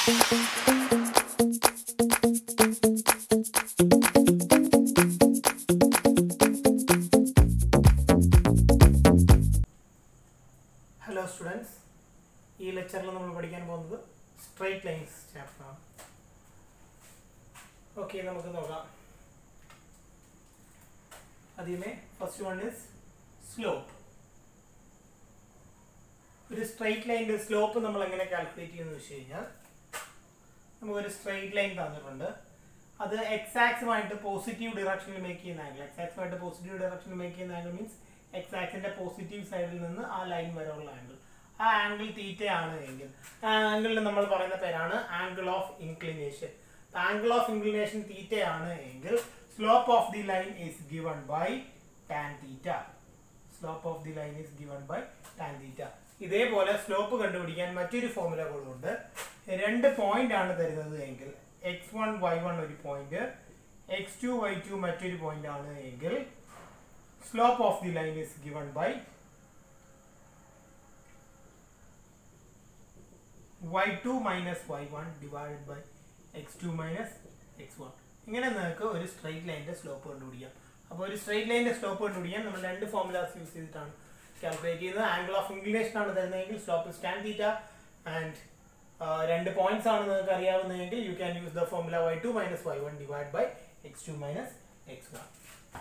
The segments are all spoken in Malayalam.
ഹലോ സ്റ്റുഡൻസ് ഈ ലെക്ചറിൽ നമ്മൾ പഠിക്കാൻ പോകുന്നത് സ്ട്രൈറ്റ് ലൈൻസ് ചാപ്റ്ററാണ് ഓക്കെ നമുക്ക് നോക്കാം ആദ്യമേ ഫസ്റ്റ് വൺ ഇസ് സ്ലോപ്പ് ഒരു സ്ട്രൈറ്റ് ലൈൻ്റെ സ്ലോപ്പ് നമ്മൾ എങ്ങനെ കാൽക്കുലേറ്റ് ചെയ്യുന്നത് വെച്ച് കഴിഞ്ഞാൽ നമുക്കൊരു സ്ട്രൈറ്റ് ലൈൻ തന്നിട്ടുണ്ട് അത് എക്സ് ആക്സുമായിട്ട് പോസിറ്റീവ് ഡിറക്ഷനിൽ മേക്ക് ചെയ്യുന്ന ആംഗിൾ എക്സ് ആക്സുമായിട്ട് പോസിറ്റീവ് ഡിറക്ഷനിൽ മേക്ക് ചെയ്യുന്ന ആംഗിൾ മീൻസ് എക്സ് ആക്സിന്റെ പോസിറ്റീവ് സൈഡിൽ നിന്ന് ആ ലൈൻ വരെയുള്ള ആംഗിൾ ആ ആംഗിൾ തീറ്റയാണ് എങ്കിൽ ആ ആംഗിളിന് നമ്മൾ പറയുന്ന പേരാണ് angle of inclination angle of inclination തീറ്റയാണ് എങ്കിൽ slope of the line is given by tan theta slope of the line is given by tan theta ഇതേപോലെ സ്ലോപ്പ് കണ്ടുപിടിക്കാൻ മറ്റൊരു ഫോർമുല കൂടുണ്ട് രണ്ട് പോയിന്റ് ആണ് തരുന്നത് എങ്കിൽ എക്സ് വൺ വൈ വൺ ഒരു point X two Y two മറ്റൊരു പോയിന്റ് ആണ് എങ്കിൽ slope of the line is given by Y two minus Y one divided by X two minus X one ഇങ്ങനെ നിങ്ങൾക്ക് ഒരു സ്ട്രൈറ്റ് ലൈനിന്റെ സ്ലോപ്പ് കണ്ടുപിടിക്കാം അപ്പോൾ ഒരു സ്ട്രൈറ്റ് ലൈനിന്റെ സ്ലോപ്പ് കണ്ടുപിടിക്കാൻ നമ്മൾ രണ്ട് ഫോർമുലാസ് യൂസ് ചെയ്തിട്ടാണ് കാൽക്കുലേറ്റ് ചെയ്യുന്നത് ആംഗിൾ ഓഫ് ഇൻക്ലിനേഷൻ ആണ് തരുന്നതെങ്കിൽ സ്ലോപ്പ് സ്റ്റാൻ തീറ്റ ആൻഡ് രണ്ട് പോയിന്റ്സ് ആണ് നിങ്ങൾക്ക് അറിയാവുന്നതെങ്കിൽ you can use the formula Y two minus Y one divide by X two minus X one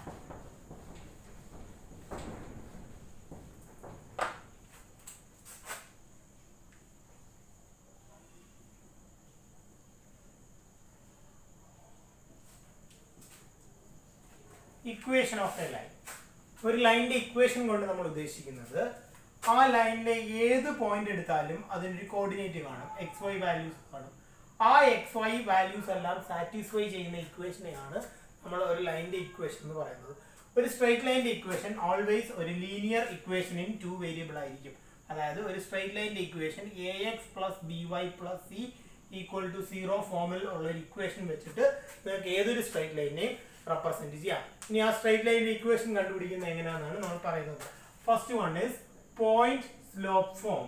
equation of a line ഒരു ലൈനിന്റെ ഇക്വേഷൻ കൊണ്ട് നമ്മൾ ഉദ്ദേശിക്കുന്നത് ആ ലൈനിന്റെ ഏത് പോയിന്റ് എടുത്താലും അതിനൊരു കോർഡിനേറ്റ് കാണും എക്സ് വൈ വാല്യൂസ് കാണും ആ എക്സ് വൈ വാല്യൂസ് എല്ലാം സാറ്റിസ്ഫൈ ചെയ്യുന്ന ഇക്വേഷനെയാണ് നമ്മൾ ഒരു ലൈനിന്റെ ഇക്വേഷൻ എന്ന് പറയുന്നത് ഒരു സ്ട്രൈറ്റ് ലൈനിന്റെ ഇക്വേഷൻ ഓൾവേസ് ഒരു linear equation in two variable ആയിരിക്കും അതായത് ഒരു സ്ട്രൈറ്റ് ലൈനിന്റെ equation A X plus B Y plus C equal to zero ഫോമിൽ ഉള്ള ഒരു ഇക്വേഷൻ വെച്ചിട്ട് നിങ്ങൾക്ക് ഏതൊരു സ്ട്രൈറ്റ് ലൈനെയും റെപ്രസെന്റ് ചെയ്യാം ഇനി ആ സ്ട്രൈറ്റ് ലൈനിന്റെ ഇക്വേഷൻ കണ്ടുപിടിക്കുന്നത് എങ്ങനെയാണെന്നാണ് നമ്മൾ പറയുന്നത് first one is point slope form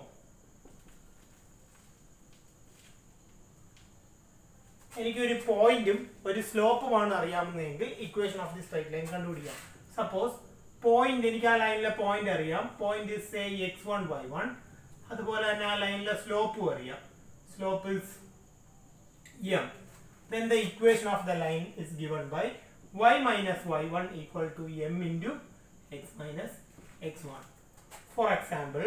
എനിക്ക് ഒരു പോയിന്റും ഒരു സ്ലോപ്പുമാണ് അറിയാവുന്നതെങ്കിൽ equation of the straight line കണ്ടുപിടിക്കാം സപ്പോസ് പോയിന്റ് എനിക്ക് ആ ലൈനിലെ പോയിന്റ് അറിയാം point is say X one Y one അതുപോലെ തന്നെ ആ ലൈനിലെ സ്ലോപ്പും അറിയാം slope is M then the equation of the line is given by y minus y1 equal to m into x minus x1 for example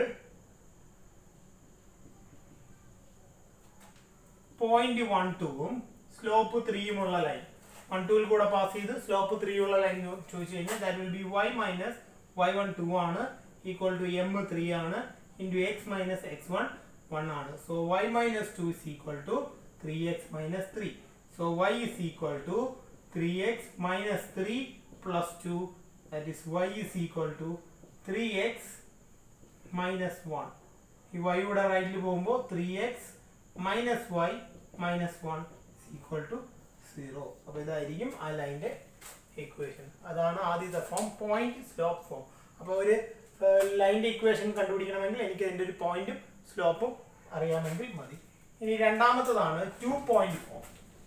point one ടൂവും സ്ലോപ്പ് ത്രീയുമുള്ള ലൈൻ വൺ ടൂവിൽ കൂടെ പാസ് ചെയ്ത് സ്ലോപ്പ് ത്രീ ഉള്ള ലൈൻ ചോദിച്ചു കഴിഞ്ഞാൽ that will be Y minus Y one two ആണ് ഈക്വൽ ടു എം ത്രീ ആണ് into X minus X one one ആണ് so Y minus two is equal to three X minus three so Y is equal to three X minus three plus two that is Y is equal to three X minus one ഈ വൈ ഇവിടെ റൈറ്റിൽ പോകുമ്പോൾ three X minus Y minus one equal to zero അപ്പോൾ ഇതായിരിക്കും ആ ലൈൻ്റെ ഇക്വേഷൻ അതാണ് ആദ്യത്തെ ഫോം പോയിന്റ് സ്ലോപ്പ് ഫോം അപ്പോൾ ഒരു ലൈൻ്റെ ഇക്വേഷൻ കണ്ടുപിടിക്കണമെങ്കിൽ എനിക്ക് അതിൻ്റെ ഒരു പോയിന്റും സ്ലോപ്പും അറിയാമെങ്കിൽ മതി ഇനി രണ്ടാമത്തതാണ് two point form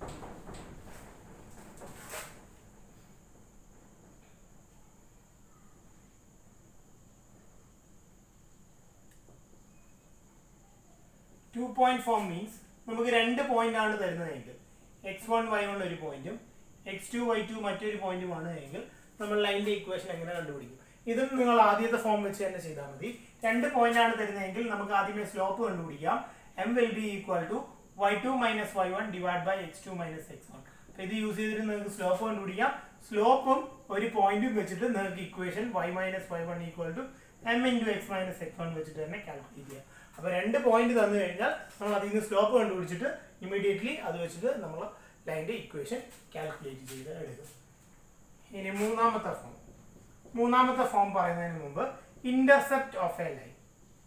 two point form means നമുക്ക് രണ്ട് പോയിന്റ് ആണ് തരുന്നതെങ്കിൽ എക്സ് വൺ വൈ വൺ ഒരു പോയിന്റും എക്സ് ടു വൈ ടു മറ്റൊരു പോയിന്റുമാണ് എങ്കിൽ നമ്മൾ ലൈനിന്റെ ഇക്വേഷൻ എങ്ങനെ കണ്ടുപിടിക്കും ഇതും നിങ്ങൾ ആദ്യത്തെ ഫോം വെച്ച് തന്നെ ചെയ്താൽ മതി രണ്ട് പോയിന്റ് ആണ് തരുന്നതെങ്കിൽ നമുക്ക് ആദ്യമേ സ്ലോപ്പ് കണ്ടുപിടിക്കാം M will be equal to Y two minus Y one divide by X two minus X one അപ്പൊ ഇത് യൂസ് ചെയ്തിട്ട് നിങ്ങൾക്ക് സ്ലോപ്പ് കണ്ടുപിടിക്കാം സ്ലോപ്പും ഒരു പോയിന്റും വെച്ചിട്ട് നിങ്ങൾക്ക് equation Y minus Y one equal to M into X minus X one വെച്ചിട്ട് തന്നെ കാൽക്കുലേറ്റ് ചെയ്യാം അപ്പോൾ രണ്ട് പോയിന്റ് തന്നു കഴിഞ്ഞാൽ നമ്മൾ അതിൽ നിന്ന് സ്ലോപ്പ് കണ്ടുപിടിച്ചിട്ട് ഇമീഡിയറ്റ്ലി അത് വെച്ചിട്ട് നമ്മൾ ലൈൻ്റെ ഇക്വേഷൻ കാൽക്കുലേറ്റ് ചെയ്ത് എടുക്കും ഇനി മൂന്നാമത്തെ ഫോം മൂന്നാമത്തെ ഫോം പറയുന്നതിന് മുമ്പ് intercept of a line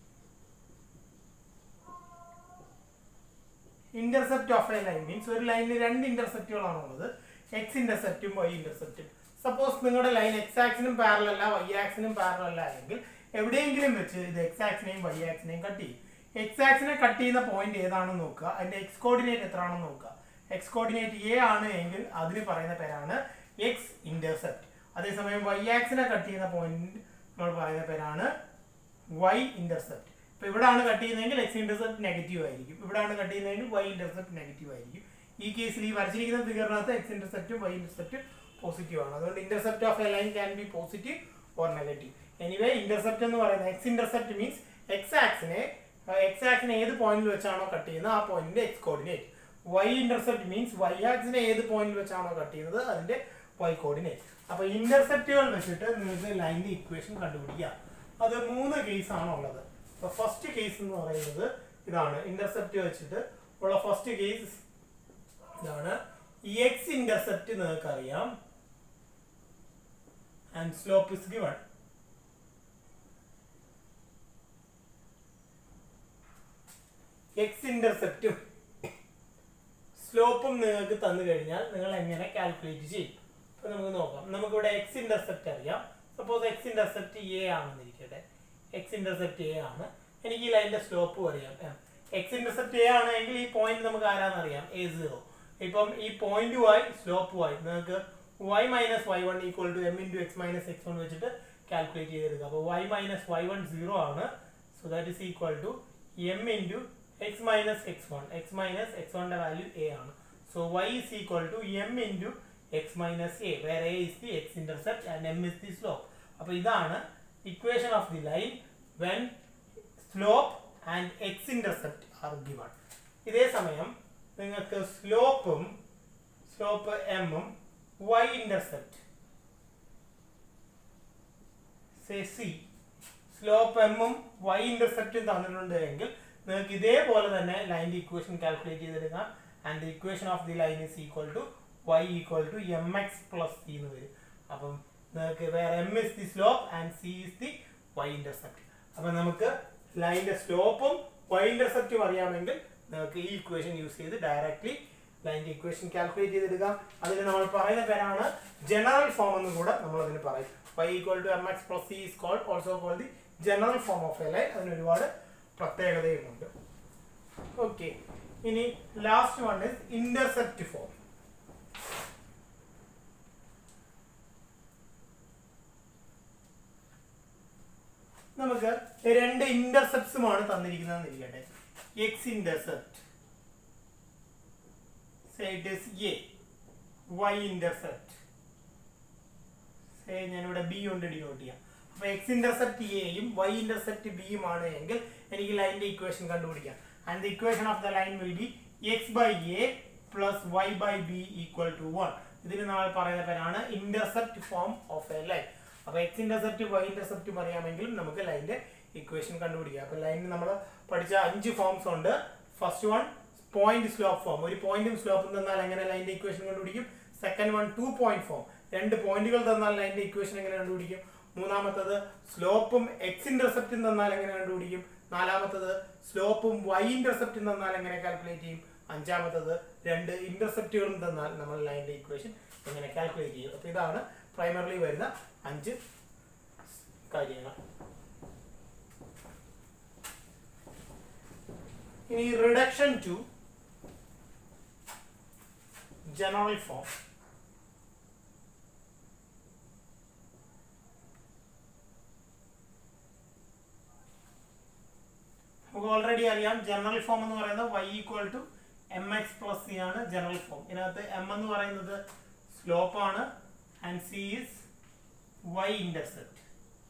intercept of a line means ഒരു ലൈനിൽ രണ്ട് ഇന്റർസെപ്റ്റുകളാണ് ഉള്ളത് എക്സ് ഇന്റർസെപ്റ്റും വൈ ഇന്റർസെപ്റ്റും സപ്പോസ് നിങ്ങളുടെ ലൈൻ എക്സ് ആക്സിനും പാരലല്ല വൈ ആക്സിനും പാരലല്ല എങ്കിൽ എവിടെയെങ്കിലും വെച്ച് ഇത് എക്സ് ആക്സിനെയും വൈ ആക്സിനെയും കട്ട് ചെയ്യും എക്സ് ആക്സിനെ കട്ട് ചെയ്യുന്ന പോയിന്റ് ഏതാണെന്ന് നോക്കുക അതിന്റെ എക്സ് കോർഡിനേറ്റ് എത്രയാണെന്ന് നോക്കുക എക്സ് കോർഡിനേറ്റ് എ ആണ് എങ്കിൽ അതിന് പറയുന്ന പേരാണ് എക്സ് ഇന്റർസെപ്റ്റ് അതേസമയം വൈ ആക്സിനെ കട്ട് ചെയ്യുന്ന പോയിന്റ് നമ്മൾ പറയുന്ന പേരാണ് വൈ ഇന്റർസെപ്റ്റ് ഇപ്പൊ ഇവിടാണ് കട്ട് ചെയ്യുന്നതെങ്കിൽ എക്സ് ഇന്റർസെപ്റ്റ് നെഗറ്റീവ് ആയിരിക്കും ഇവിടാണ് കട്ട് ചെയ്യുന്നതെങ്കിൽ വൈ ഇന്റർസെപ്റ്റ് നെഗറ്റീവ് ആയിരിക്കും ഈ കേസിൽ ഈ വരച്ചിരിക്കുന്ന ഫിഗറിനകത്ത് എക്സ് ഇന്റർസെപ്റ്റും വൈ ഇന്റർസെപ്റ്റും പോസിറ്റീവ് ആണ് അതുകൊണ്ട് intercept of a line can be positive or negative anyway intercept എന്ന് പറയുന്നത് എക്സ് ഇന്റർസെപ്റ്റ് മീൻസ് എക്സ് ആക്സിനെ എക്സ് ആക്സിനെ ഏത് പോയിന്റിൽ വെച്ചാണോ കട്ട് ചെയ്യുന്നത് ആ പോയിന്റിന്റെ X coordinate Y intercept means Y ആക്സിനെ ഏത് പോയിന്റിൽ വെച്ചാണോ കട്ട് ചെയ്യുന്നത് അതിന്റെ വൈ കോർഡിനേറ്റ് അപ്പൊ ഇന്റർസെപ്റ്റുകൾ വെച്ചിട്ട് നിങ്ങൾക്ക് ലൈനിന്റെ ഇക്വേഷൻ കണ്ടുപിടിക്കാം അത് മൂന്ന് കേസ് ആണ് ഉള്ളത് അപ്പൊ ഫസ്റ്റ് കേസ് എന്ന് പറയുന്നത് ഇതാണ് ഇന്റർസെപ്റ്റ് വെച്ചിട്ട് ഉള്ള ഫസ്റ്റ് കേസ് ഇതാണ് എക്സ് ഇന്റർസെപ്റ്റ് നിങ്ങൾക്ക് അറിയാം and slope is given X ഇന്റർസെപ്റ്റും സ്ലോപ്പും നിങ്ങൾക്ക് തന്നു കഴിഞ്ഞാൽ നിങ്ങൾ എങ്ങനെ കാൽക്കുലേറ്റ് ചെയ്യും അപ്പൊ നമുക്ക് നോക്കാം നമുക്കിവിടെ എക്സ് ഇന്റർസെപ്റ്റ് അറിയാം സപ്പോസ് എക്സ് ഇന്റർസെപ്റ്റ് എ ആണെന്നിരിക്കട്ടെ എക്സ് ഇന്റർസെപ്റ്റ് എ ആണ് എനിക്ക് ഈ ലൈനിന്റെ സ്ലോപ്പും അറിയാം എക്സ് ഇന്റർസെപ്റ്റ് എ ആണെങ്കിൽ ഈ പോയിന്റ് നമുക്ക് ആരാന്ന് അറിയാം എ സീറോ ഇപ്പം ഈ പോയിന്റ് വൈ സ്ലോപ്പ് വൈ നിങ്ങൾക്ക് Y minus Y one equal to M into X minus X one വെച്ചിട്ട് കാൽക്കുലേറ്റ് ചെയ്തെടുക്കുക അപ്പോൾ Y minus Y one zero ആണ് so that is equal to M into X minus X one X minus X വണ്ണിന്റെ വാല്യൂ എ ആണ് so Y is equal to M into X minus A where A is the X intercept and M is the slope അപ്പോൾ ഇതാണ് equation of the line when slope and X intercept are given ഇതേ സമയം നിങ്ങൾക്ക് സ്ലോപ്പും സ്ലോപ്പ് എമ്മും വൈ ഇന്റർസെപ്റ്റ് സി സ്ലോപ്പ് എമ്മും വൈ ഇന്റർസെപ്റ്റും തന്നിട്ടുണ്ട് എങ്കിൽ നിങ്ങൾക്ക് ഇതേപോലെ തന്നെ ലൈൻ്റെ ഇക്വേഷൻ കാൽക്കുലേറ്റ് ചെയ്തെടുക്കാം and equation of the line is equal to Y equal to M X plus C എന്ന് വരും അപ്പം നിങ്ങൾക്ക് where M is the slope and C is the Y intercept അപ്പം നമുക്ക് ലൈനിന്റെ സ്ലോപ്പും വൈ ഇന്റർസെപ്റ്റും അറിയാമെങ്കിൽ നിങ്ങൾക്ക് ഈ ഇക്വേഷൻ യൂസ് ചെയ്ത് ഡയറക്റ്റ്ലി ലൈനിന്റെ ഇക്വേഷൻ കാൽക്കുലേറ്റ് ചെയ്തെടുക്കാം അതിന് നമ്മൾ പറയുന്ന പേരാണ് ജനറൽ ഫോം എന്ന് കൂടെ നമ്മൾ അതിന് പറയും y equal to M X plus C is called also call the general form of a line അതിന് ഒരുപാട് പ്രത്യേകതയുമുണ്ട് ഓക്കെ ഇനി last one is intercept form നമുക്ക് രണ്ട് ഇന്റർസെപ്റ്റ്സുമാണ് തന്നിരിക്കുന്നത് ഇരിക്കട്ടെ X intercept it is A Y intercept ഞാനിവിടെ ബി കൊണ്ട് ഡിനോട്ട് ചെയ്യാം അപ്പൊ എക്സ് ഇന്റർസെപ്റ്റ് എയും വൈ ഇന്റർസെപ്റ്റ് ബിയും ആണ് എങ്കിൽ എനിക്ക് ലൈനിന്റെ ഇക്വേഷൻ കണ്ടുപിടിക്കാം and the equation of the line will be X by A plus Y by B equal to one ഇതിന് നമ്മൾ പറയുന്ന പേരാണ് intercept form of a line അപ്പൊ എക്സ് ഇന്റർസെപ്റ്റ് വൈ ഇന്റർസെപ്റ്റും അറിയാമെങ്കിലും നമുക്ക് ലൈനിന്റെ ഇക്വേഷൻ കണ്ടുപിടിക്കാം അപ്പൊ ലൈനിന് നമ്മൾ പഠിച്ച അഞ്ച് ഫോംസ് ഉണ്ട് first one point slope form ഒരു പോയിന്റും സ്ലോപ്പും തന്നാൽ എങ്ങനെ ലൈനിന്റെ ഇക്വേഷൻ കണ്ടുപിടിക്കും second one two point form രണ്ട് പോയിന്റുകൾ തന്നാൽ ലൈനിന്റെ ഇക്വേഷൻ എങ്ങനെ കണ്ടുപിടിക്കും മൂന്നാമത്തത് സ്ലോപ്പും എക്സ് ഇന്റർസെപ്റ്റും തന്നാൽ എങ്ങനെ കണ്ടുപിടിക്കും നാലാമത്തത് സ്ലോപ്പും വൈ ഇന്റർസെപ്റ്റും തന്നാൽ എങ്ങനെ കാൽക്കുലേറ്റ് ചെയ്യും അഞ്ചാമത്തത് രണ്ട് ഇന്റർസെപ്റ്റുകളും തന്നാൽ നമ്മൾ ലൈനിന്റെ ഇക്വേഷൻ എങ്ങനെ കാൽക്കുലേറ്റ് ചെയ്യും അപ്പൊ ഇതാണ് പ്രൈമറിലി വരുന്ന അഞ്ച് കാര്യങ്ങൾ ഇനി റിഡക്ഷൻ ടു ജനറൽ ഫോം നമുക്ക് ഓൾറെഡി അറിയാം ജനറൽ ഫോം എന്ന് പറയുന്നത് y equal to M X plus C ആണ് ജനറൽ ഫോം ഇതിനകത്ത് എം എന്ന് പറയുന്നത് സ്ലോപ്പ് ആണ് and C is Y intercept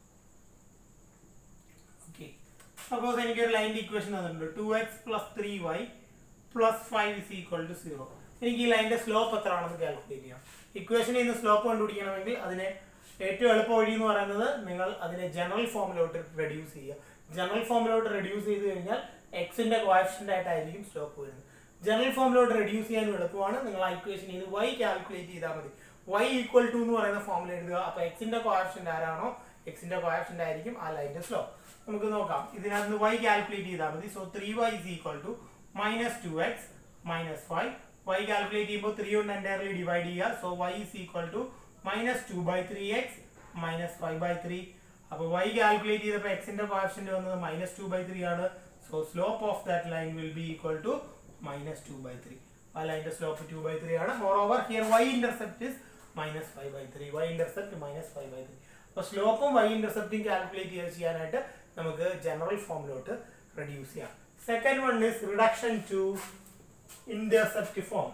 okay suppose എനിക്കൊരു ലൈൻ്റെ ഇക്വേഷൻ തന്നിട്ടുണ്ട് two X plus three Y plus five is equal to zero എനിക്ക് ഈ ലൈൻ്റെ സ്ലോപ്പ് എത്ര ആണെന്ന് കാൽക്കുലേറ്റ് ചെയ്യാം ഇക്വേഷനിൽ നിന്ന് സ്ലോപ്പ് കണ്ടുപിടിക്കണമെങ്കിൽ അതിനെ ഏറ്റവും എളുപ്പ വഴി എന്ന് പറയുന്നത് നിങ്ങൾ അതിനെ ജനറൽ ഫോമിലോട്ട് റെഡ്യൂസ് ചെയ്യുക ജനറൽ ഫോമിലോട്ട് റെഡ്യൂസ് ചെയ്ത് കഴിഞ്ഞാൽ എക്സിന്റെ കോയഫിഷ്യന്റ് ആയിട്ടായിരിക്കും സ്ലോപ്പ് വരുന്നത് ജനറൽ ഫോമിലോട്ട് റെഡ്യൂസ് ചെയ്യാനും എളുപ്പമാണ് നിങ്ങൾ ആ ഇക്വേഷൻ ഇത് വൈ കാൽക്കുലേറ്റ് ചെയ്താൽ മതി വൈ ഈക്വൽ ടു എന്ന് പറയുന്ന ഫോമിൽ എഴുതുക അപ്പൊ എക്സിന്റെ കോയഫിഷ്യന്റ് ആരാണോ എക്സിന്റെ കോയഫിഷ്യന്റ് ആയിരിക്കും ആ ലൈൻ്റെ സ്ലോപ്പ് നമുക്ക് നോക്കാം ഇതിനകത്ത് വൈ കാൽക്കുലേറ്റ് ചെയ്താൽ മതി so three y is equal to minus two x minus five y calculate ചെയ്യുമ്പോൾ ത്രീ കൊണ്ട് എൻറ്റയർലി ഡിവൈഡ് ചെയ്യുക so Y is equal to minus two by three X minus five by three അപ്പോൾ വൈ കാൽക്കുലേറ്റ് ചെയ്തപ്പോൾ എക്സിന്റെ കോഫിഷ്യന്റ് വന്നത് മൈനസ് ടു ബൈ ത്രീ ആണ് so so slope of that line will be equal to minus two by three ആ ലൈൻ്റെ സ്ലോപ്പ് ടു ബൈ ത്രീ ആണ് more over here y intercept is minus five by three y intercept minus five by three അപ്പോൾ സ്ലോപ്പും വൈ ഇന്റർസെപ്റ്റും കാൽക്കുലേറ്റ് ചെയ്ത് ചെയ്യാനായിട്ട് നമുക്ക് ജനറൽ ഫോമിലോട്ട് റെഡ്യൂസ് ചെയ്യാം second one is reduction to intercept form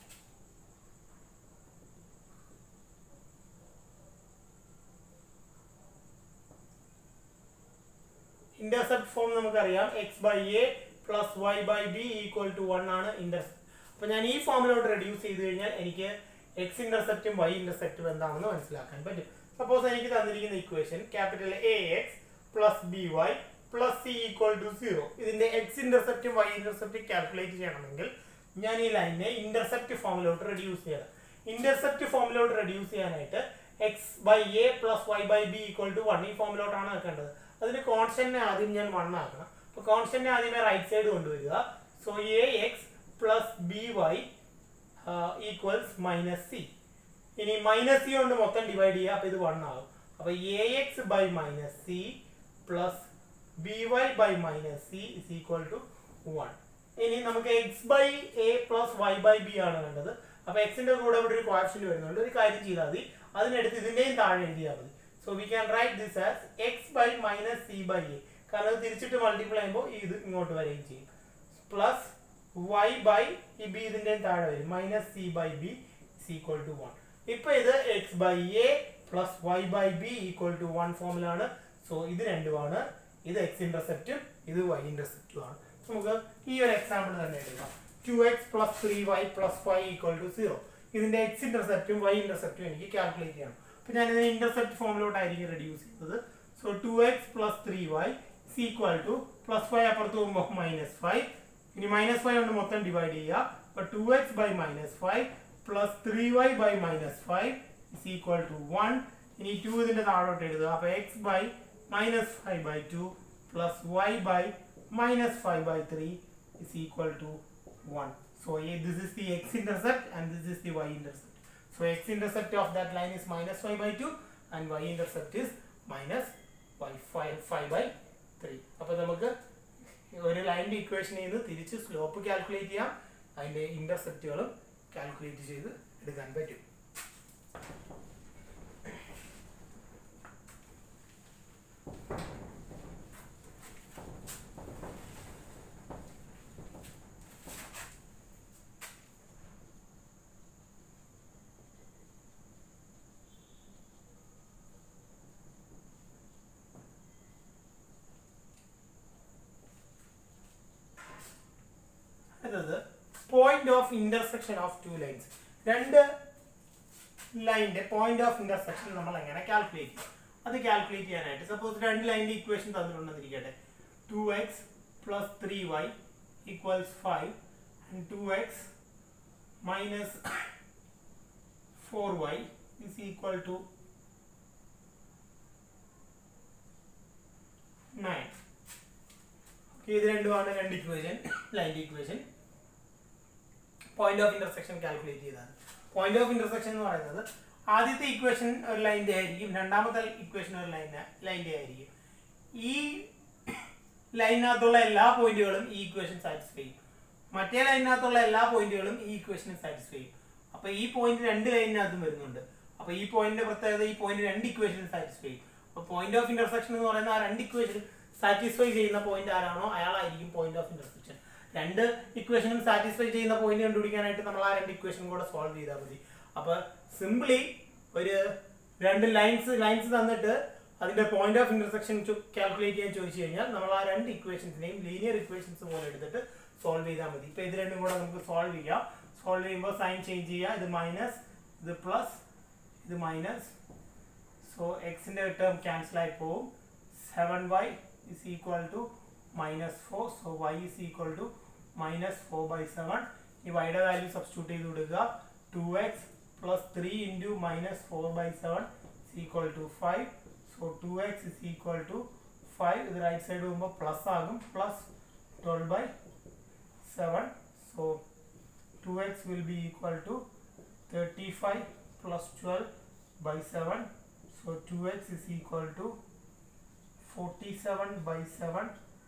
intercept form നമുക്കറിയാം x by A plus Y by B equal to one ആണ് ഇന്റർസെപ്റ്റ് അപ്പൊ ഞാൻ ഈ ഫോമിലോട്ട് റെഡ്യൂസ് ചെയ്ത് കഴിഞ്ഞാൽ എനിക്ക് എക്സ് ഇന്റർസെപ്റ്റും വൈ ഇന്റർസെപ്റ്റും എന്താണെന്ന് മനസ്സിലാക്കാൻ പറ്റും സപ്പോസ് എനിക്ക് തന്നിരിക്കുന്ന equation capital A X plus B Y plus C equal to zero ഇതിന്റെ എക്സ് ഇന്റർസെപ്റ്റും വൈ ഇന്റർസെപ്റ്റും കാൽക്കുലേറ്റ് ചെയ്യണമെങ്കിൽ ഞാൻ ഈ ലൈനിനെ ഇന്റർസെപ്റ്റ് ഫോമിലോട്ട് റെഡ്യൂസ് ചെയ്യണം ഇന്റർസെപ്റ്റ് ഫോമിലോട്ട് റെഡ്യൂസ് ചെയ്യാനായിട്ട് x by A plus Y by B equal to one ഈ ഫോമിലോട്ടാണ് ആക്കേണ്ടത് അതിന് കോൺസ്റ്റന്റിനെ ആദ്യം ഞാൻ വൺ ആക്കണം അപ്പൊ കോൺസ്റ്റന്റിനെ ആദ്യമേ റൈറ്റ് സൈഡ് കൊണ്ടുവരിക so a X plus B y equals minus c ഇനി മൈനസ് സി കൊണ്ട് മൊത്തം ഡിവൈഡ് ചെയ്യുക അപ്പൊ ഇത് വൺ ആകും അപ്പൊ A x by minus c plus B y by minus c is equal to one ഇനി നമുക്ക് x by A plus Y by b ആണ് വേണ്ടത് അപ്പൊ എക്സിന്റെ കൂടെ ഇവിടെ ഒരു കോഫിഷ്യന്റ് വരുന്നുണ്ട് ഒരു കാര്യം ചെയ്താൽ മതി അതിനടുത്ത് ഇതിന്റെയും താഴെ എഴുതിയാൽ മതി so we can write this as x by minus c by a കാരണം അത് തിരിച്ചിട്ട് മൾട്ടിപ്ലൈ ചെയ്യുമ്പോൾ ഇത് ഇങ്ങോട്ട് വരികയും ചെയ്യും പ്ലസ് വൈ ബൈ ഈ ബി ഇതിന്റെ താഴെ വരും minus c by B is equal to one ഇപ്പൊ ഇത് x by A plus Y by B equal to one ഫോമിലാണ് സോ ഇത് രണ്ടുമാണ് ഇത് എക്സ് ഇന്റർസെപ്റ്റും ഇത് വൈ ഇന്റർസെപ്റ്റും ആണ് നമുക്ക് ഈ ഒരു എക്സാമ്പിൾ തന്നെ എടുക്കാം two X plus three Y plus five equal to zero ഇതിന്റെ എക്സ് ഇന്റർസെപ്റ്റും വൈ ഇന്റർസെപ്റ്റും എനിക്ക് കാൽക്കുലേറ്റ് ചെയ്യണം അപ്പൊ ഞാൻ ഇതിനെ ഇന്റർസെപ്റ്റ് ഫോമിലോട്ടായിരിക്കും റെഡ്യൂസ് ചെയ്യുന്നത് so two X plus three y is equal to plus five അപ്പുറത്ത് പോകുമ്പോൾ മൈനസ് ഫൈവ് ഇനി മൈനസ് ഫൈവ് കൊണ്ട് മൊത്തം ഡിവൈഡ് ചെയ്യുക അപ്പൊ two x by minus five plus three y by minus five is equal to one ഇനി ടു ഇതിന്റെ താഴോട്ട് എഴുതുക അപ്പൊ x by minus five by two plus Y by minus five by three is equal to one so this is the X intercept and this is the Y intercept So x intercept of that line is minus 5 by 2 and y intercept is minus y 5, 5 by 3. അപ്പോൾ നമുക്ക് ഒരു ലൈനിന്റെ ഇക്വേഷനിൽ നിന്ന് തിരിച്ച് സ്ലോപ്പ് കാൽക്കുലേറ്റ് ചെയ്യാം അതിന്റെ ഇന്റർസെപ്റ്റുകളും കാൽക്കുലേറ്റ് ചെയ്ത് എടുക്കാൻ പറ്റും അടുത്തത് point of intersection of two lines രണ്ട് ലൈനിന്റെ പോയിന്റ് ഓഫ് ഇന്റർസെക്ഷൻ നമ്മൾ എങ്ങനെ കാൽക്കുലേറ്റ് ചെയ്യും അത് കാൽക്കുലേറ്റ് ചെയ്യാനായിട്ട് സപ്പോസ് രണ്ട് ലൈനിന്റെ ഇക്വേഷൻ തന്നിട്ടുണ്ടെന്നിരിക്കട്ടെ two X plus three y equals five and two x minus four y is equal to nine ഇത് രണ്ടുമാണ് രണ്ട് ഇക്വേഷൻ ലൈൻ്റെ equation point of intersection calculate ചെയ്താണ് പോയിന്റ് ഓഫ് ഇന്റർസെക്ഷൻ എന്ന് പറയുന്നത് ആദ്യത്തെ ഇക്വേഷൻ ഒരു ലൈൻ്റെ ആയിരിക്കും രണ്ടാമത്തെ ഇക്വേഷൻ ഒരു ലൈൻ ലൈൻ്റെ ആയിരിക്കും ഈ ലൈനകത്തുള്ള എല്ലാ പോയിന്റുകളും ഈ ഇക്വേഷൻ സാറ്റിസ്ഫൈ ചെയ്യും മറ്റേ ലൈനകത്തുള്ള എല്ലാ പോയിന്റുകളും ഈ ഇക്വേഷനെ സാറ്റിസ്ഫൈ ചെയ്യും അപ്പൊ ഈ പോയിന്റ് രണ്ട് ലൈനിനകത്തും വരുന്നുണ്ട് അപ്പൊ ഈ പോയിന്റിന്റെ പ്രത്യേകത ഈ പോയിന്റ് രണ്ട് ഇക്വേഷനും സാറ്റിസ്ഫൈ ചെയ്യും അപ്പൊ പോയിന്റ് ഓഫ് ഇന്റർസെക്ഷൻ എന്ന് പറയുന്ന ആ രണ്ട് ഇക്വേഷൻ സാറ്റിസ്ഫൈ ചെയ്യുന്ന പോയിന്റ് ആരാണോ അയാളായിരിക്കും പോയിന്റ് ഓഫ് ഇന്റർസെക്ഷൻ രണ്ട് ഇക്വേഷനും സാറ്റിസ്ഫൈ ചെയ്യുന്ന പോയിന്റ് കണ്ടുപിടിക്കാനായിട്ട് നമ്മൾ ആ രണ്ട് ഇക്വേഷനും കൂടെ സോൾവ് ചെയ്താൽ മതി അപ്പൊ സിംപ്ലി ഒരു രണ്ട് ലൈൻസ് ലൈൻസ് തന്നിട്ട് അതിന്റെ പോയിന്റ് ഓഫ് ഇന്റർസെക്ഷൻ കാൽക്കുലേറ്റ് ചെയ്യാൻ ചോദിച്ചു കഴിഞ്ഞാൽ നമ്മൾ ആ രണ്ട് ഇക്വേഷൻസിനെയും ലീനിയർ ഇക്വേഷൻസ് പോലെ എടുത്തിട്ട് സോൾവ് ചെയ്താൽ മതി ഇപ്പൊ ഇത് രണ്ടും കൂടെ നമുക്ക് സോൾവ് ചെയ്യാം സോൾവ് ചെയ്യുമ്പോൾ സൈൻ ചേഞ്ച് ചെയ്യുക ഇത് മൈനസ് ഇത് പ്ലസ് ഇത് മൈനസ് സോ എക്സിന്റെ ടേം ക്യാൻസൽ ആയി പോവും seven y is equal to minus 4 so y is equal to minus 4 by 7 ഈ വൈയുടെ വാല്യൂ സബ്സ്റ്റിറ്റ്യൂട്ട് ചെയ്ത് കൊടുക്കുക two X plus three into minus four by seven is equal to five so two x is equal to five ഇത് റൈറ്റ് സൈഡ് പോകുമ്പോൾ പ്ലസ് ആകും plus twelve by seven so two x will be equal to thirty five plus twelve by seven so two x is equal to 47 by 7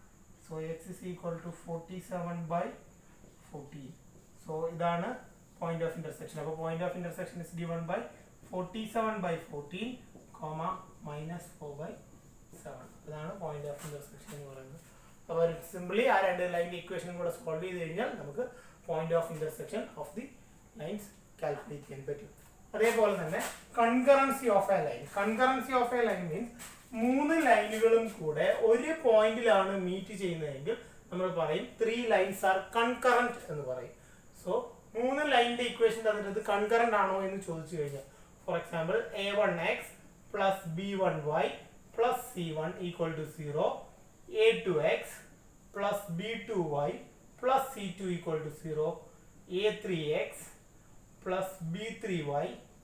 so x is equal to forty seven by fourteen so ഇതാണ് പോയിന്റ് ഓഫ് ഇന്റർസെക്ഷൻ അപ്പോൾ point of intersection is given by forty seven by fourteen comma minus four by seven ഇതാണ് പോയിന്റ് ഓഫ് ഇന്റർസെക്ഷൻ എന്ന് പറയുന്നത് അപ്പോൾ സിമ്പിളി ആ രണ്ട് ലൈൻ്റെ ഇക്വേഷനും കൂടെ സോൾവ് ചെയ്ത് കഴിഞ്ഞാൽ നമുക്ക് point of intersection of the lines calculate ചെയ്യാൻ പറ്റും അതേപോലെ തന്നെ concurrency of a line concurrency of a line means മൂന്ന് ലൈനുകളും കൂടെ ഒരു പോയിന്റിലാണ് മീറ്റ് ചെയ്യുന്നതെങ്കിൽ നമ്മൾ പറയും ത്രീ ലൈൻസ് ആർ കൺകറന്റ് എന്ന് പറയും സോ മൂന്ന് ലൈനിന്റെ ഇക്വേഷൻ തന്നിട്ട് കൺകറന്റ് ആണോ എന്ന് ചോദിച്ചു കഴിഞ്ഞാൽ for example a one x plus b one y plus c one equal to zero a two X plus b two Y plus c two equal to zero a three x plus b three Y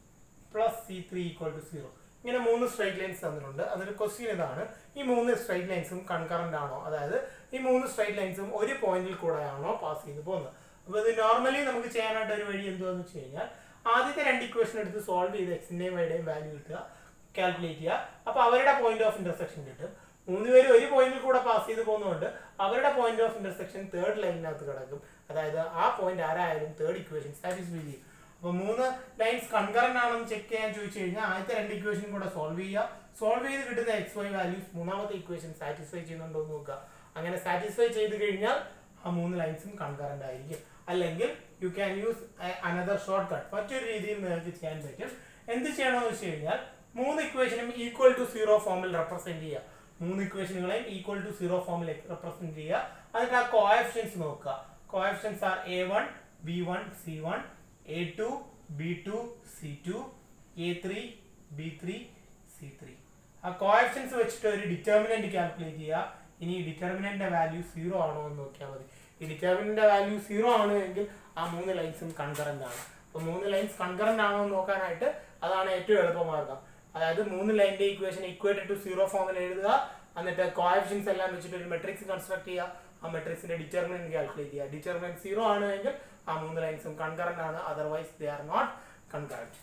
plus c three equal to zero ഇങ്ങനെ മൂന്ന് സ്ട്രൈറ്റ് ലൈൻസ് തന്നിട്ടുണ്ട് അതിൽ ക്വസ്റ്റ്യൻ ഇതാണ് ഈ മൂന്ന് സ്ട്രൈറ്റ് ലൈൻസും കൺകറന്റ് ആണോ അതായത് ഈ മൂന്ന് സ്ട്രൈറ്റ് ലൈൻസും ഒരു പോയിന്റിൽ കൂടെയാണോ പാസ് ചെയ്ത് പോകുന്നത് അപ്പോൾ ഇത് നോർമലി നമുക്ക് ചെയ്യാനായിട്ട് ഒരു വഴി എന്തുവെന്ന് വെച്ച് കഴിഞ്ഞാൽ ആദ്യത്തെ രണ്ട് ഇക്വേഷൻ എടുത്ത് സോൾവ് ചെയ്ത് എക്സിന്റെയും വൈയുടെയും വാല്യൂ കിട്ടുക കാൽക്കുലേറ്റ് ചെയ്യുക അപ്പോൾ അവരുടെ പോയിന്റ് ഓഫ് ഇന്റർസെക്ഷൻ കിട്ടും മൂന്ന് പേര് ഒരു പോയിന്റിൽ കൂടെ പാസ് ചെയ്ത് പോകുന്നതുകൊണ്ട് അവരുടെ പോയിന്റ് ഓഫ് ഇന്റർസെക്ഷൻ തേർഡ് ലൈനിനകത്ത് കിടക്കും അതായത് ആ പോയിന്റ് ആരായാലും തേർഡ് ഇക്വേഷൻ സാറ്റിസ്ഫൈ ചെയ്യും അപ്പൊ മൂന്ന് ലൈൻസ് കൺകറന്റ് ആണെന്ന് ചെക്ക് ചെയ്യാൻ ചോദിച്ചു കഴിഞ്ഞാൽ ആദ്യത്തെ രണ്ട് ഇക്വേഷൻ കൂടെ സോൾവ് ചെയ്യുക സോൾവ് ചെയ്ത് കിട്ടുന്ന എക്സ് വൈ വാല്യൂസ് മൂന്നാമത്തെ ഇക്വേഷൻ സാറ്റിസ്ഫൈ ചെയ്യുന്നുണ്ടോ എന്ന് നോക്കുക അങ്ങനെ സാറ്റിസ്ഫൈ ചെയ്ത് കഴിഞ്ഞാൽ ആ മൂന്ന് ലൈൻസും കൺകറന്റ് ആയിരിക്കും അല്ലെങ്കിൽ you can use another shortcut മറ്റൊരു രീതിയിൽ നിങ്ങൾക്ക് ചെയ്യാൻ പറ്റും എന്ത് ചെയ്യണമെന്ന് വെച്ച് കഴിഞ്ഞാൽ മൂന്ന് ഇക്വേഷനും ഈക്വൽ ടു സീറോ ഫോമിൽ റെപ്രസെന്റ് ചെയ്യുക മൂന്ന് ഇക്വേഷനുകളെയും ഈക്വൽ ടു സീറോ ഫോമിൽ റെപ്രസെന്റ് ചെയ്യുക അതിന്റെ ആ കോഎഫിഷ്യൻസ് നോക്കുക coefficients are a one b one c one a two b two c two a three b three c three ആ കോഎഫിഷ്യൻസ് വെച്ചിട്ട് ഒരു ഡിറ്റർമിനന്റ് കാൽക്കുലേറ്റ് ചെയ്യുക ഇനി ഡിറ്റർമിനന്റിന്റെ വാല്യൂ സീറോ ആണോ എന്ന് നോക്കിയാൽ മതി ഈ ഡിറ്റർമിനന്റിന്റെ വാല്യൂ സീറോ ആണ് എങ്കിൽ ആ മൂന്ന് ലൈൻസും കൺകറന്റ് ആണ് അപ്പൊ മൂന്ന് ലൈൻസ് കൺകറന്റ് ആണോ എന്ന് നോക്കാനായിട്ട് അതാണ് ഏറ്റവും എളുപ്പമാർഗം അതായത് മൂന്ന് ലൈനിന്റെ ഇക്വേഷൻ ഇക്വേറ്റഡ് ടു സീറോ ഫോമിൽ എഴുതുക എന്നിട്ട് കോഎഫിഷ്യൻസ് എല്ലാം വെച്ചിട്ട് ഒരു മെട്രിക്സ് കൺസ്ട്രക്ട് ചെയ്യുക ആ മെട്രിക്സിന്റെ ഡിറ്റർമിനന്റ് കാൽക്കുലേറ്റ് ചെയ്യുക ഡിറ്റർമിനന്റ് സീറോ ആണ് എങ്കിൽ ആ മൂന്ന് ലൈൻസും കൺകറന്റ് ആണ് otherwise they are not concurrent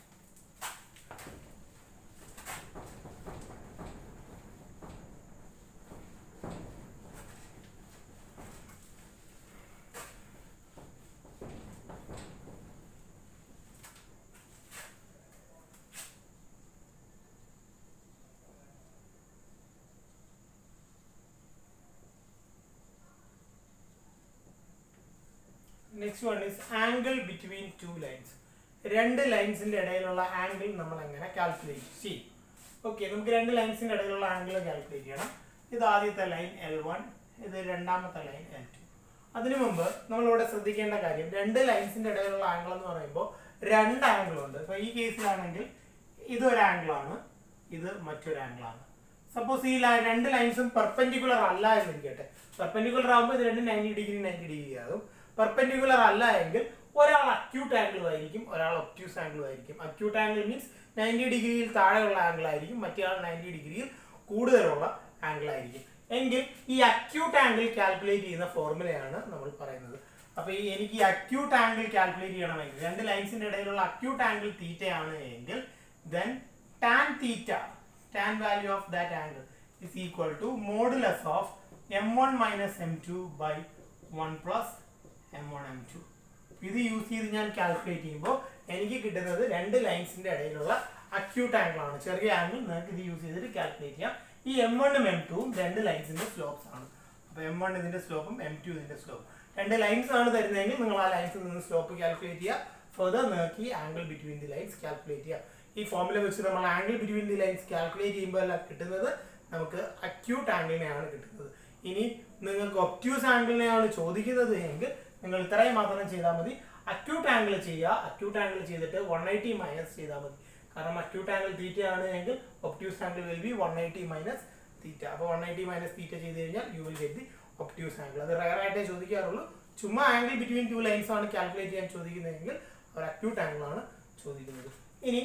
next one is angle between two lines രണ്ട് ലൈൻസിന്റെ ഇടയിലുള്ള ആംഗിൾ നമ്മൾ എങ്ങനെ കാൽക്കുലേറ്റ് ചെയ്യും ഓക്കെ നമുക്ക് രണ്ട് ലൈൻസിന്റെ ഇടയിലുള്ള ആംഗിൾ കാൽക്കുലേറ്റ് ചെയ്യണം ഇത് ആദ്യത്തെ ലൈൻ എൽ വൺ ഇത് രണ്ടാമത്തെ ലൈൻ എൽ ടു അതിനു മുമ്പ് നമ്മളിവിടെ ശ്രദ്ധിക്കേണ്ട കാര്യം രണ്ട് ലൈൻസിന്റെ ഇടയിലുള്ള ആംഗിൾ എന്ന് പറയുമ്പോൾ രണ്ട് ആംഗിൾ ഉണ്ട് ഇപ്പൊ ഈ കേസിലാണെങ്കിൽ ഇതൊരു ആംഗിൾ ആണ് ഇത് മറ്റൊരു ആംഗിൾ ആണ് സപ്പോസ് ഈ ല- രണ്ട് ലൈൻസും പെർപെൻഡിക്കുലർ അല്ല എന്നിരിക്കട്ടെ പെർപെൻഡിക്കുലർ ആകുമ്പോൾ ഇത് രണ്ട് നയൻറ്റി ഡിഗ്രി നയൻറ്റി ഡിഗ്രി ആകും പെർപെൻഡിക്കുലർ അല്ല എങ്കിൽ ഒരാൾ അക്യൂട്ട് ആംഗിൾ ആയിരിക്കും ഒരാൾ ഒപ്റ്റ്യൂസ് ആംഗിൾ ആയിരിക്കും അക്യൂട്ട് ആംഗിൾ മീൻസ് നയൻറ്റി ഡിഗ്രിയിൽ താഴെയുള്ള ആംഗിൾ ആയിരിക്കും മറ്റേ ആൾ നയൻറ്റി ഡിഗ്രിയിൽ കൂടുതലുള്ള ആംഗിൾ ആയിരിക്കും എങ്കിൽ ഈ അക്യൂട്ട് ആംഗിൾ കാൽക്കുലേറ്റ് ചെയ്യുന്ന ഫോർമുലയാണ് നമ്മൾ പറയുന്നത് അപ്പൊ ഈ എനിക്ക് ഈ അക്യൂട്ട് ആംഗിൾ കാൽക്കുലേറ്റ് ചെയ്യണമെങ്കിൽ രണ്ട് ലൈൻസിന്റെ ഇടയിലുള്ള അക്യൂട്ട് ആംഗിൾ തീറ്റയാണ് എങ്കിൽ then tan theta tan value of that angle is equal to modulus of M one minus M two by one plus M one M two ഇത് യൂസ് ചെയ്ത് ഞാൻ കാൽക്കുലേറ്റ് ചെയ്യുമ്പോൾ എനിക്ക് കിട്ടുന്നത് രണ്ട് ലൈൻസിന്റെ ഇടയിലുള്ള അക്യൂട്ട് ആംഗിൾ ആണ് ചെറിയ ആംഗിൾ നിങ്ങൾക്ക് ഇത് യൂസ് ചെയ്തിട്ട് കാൽക്കുലേറ്റ് ചെയ്യാം ഈ എം വണ്ണും എം ടുവും രണ്ട് ലൈൻസിന്റെ സ്ലോപ്സ് ആണ് അപ്പൊ എം വൺ ഇതിന്റെ സ്ലോപ്പും എം ടു ഇതിന്റെ സ്ലോപ്പും രണ്ട് ലൈൻസ് ആണ് തരുന്നതെങ്കിൽ നിങ്ങൾ ആ ലൈൻസിൽ നിന്ന് സ്ലോപ്പ് കാൽക്കുലേറ്റ് ചെയ്യുക ഫർദർ നിങ്ങൾക്ക് ഈ angle between the lines calculate ചെയ്യാം ഈ ഫോമിൽ വെച്ച് നമ്മൾ angle between the lines calculate ചെയ്യുമ്പോൾ എല്ലാം കിട്ടുന്നത് നമുക്ക് അക്യൂട്ട് ആംഗിളിനെയാണ് കിട്ടുന്നത് ഇനി നിങ്ങൾക്ക് ഒപ്റ്റ്യൂസ് ആംഗിളിനെയാണ് ചോദിക്കുന്നത് എങ്കിൽ നിങ്ങൾ ഇത്രയും മാത്രം ചെയ്താൽ മതി അക്യൂട്ട് ആംഗിൾ ചെയ്യുക അക്യൂട്ട് ആംഗിൾ ചെയ്തിട്ട് വൺ എയ്റ്റി മൈനസ് ചെയ്താൽ മതി കാരണം അക്യൂട്ട് ആംഗിൾ തീറ്റ ആണ് എങ്കിൽ obtuse angle will be one eighty minus theta അപ്പോൾ വൺ എയ്റ്റി മൈനസ് തീറ്റ ചെയ്ത് കഴിഞ്ഞാൽ you will get the obtuse angle അത് റയർ ആയിട്ടേ ചോദിക്കാറുള്ളൂ ചുമ്മാ ആംഗിൾ ബിറ്റ്വീൻ ടു ലൈൻസ് ആണ് കാൽക്കുലേറ്റ് ചെയ്യാൻ ചോദിക്കുന്നതെങ്കിൽ ഒരു അക്യൂട്ട് ആംഗിൾ ആണ് ചോദിക്കുന്നത് ഇനി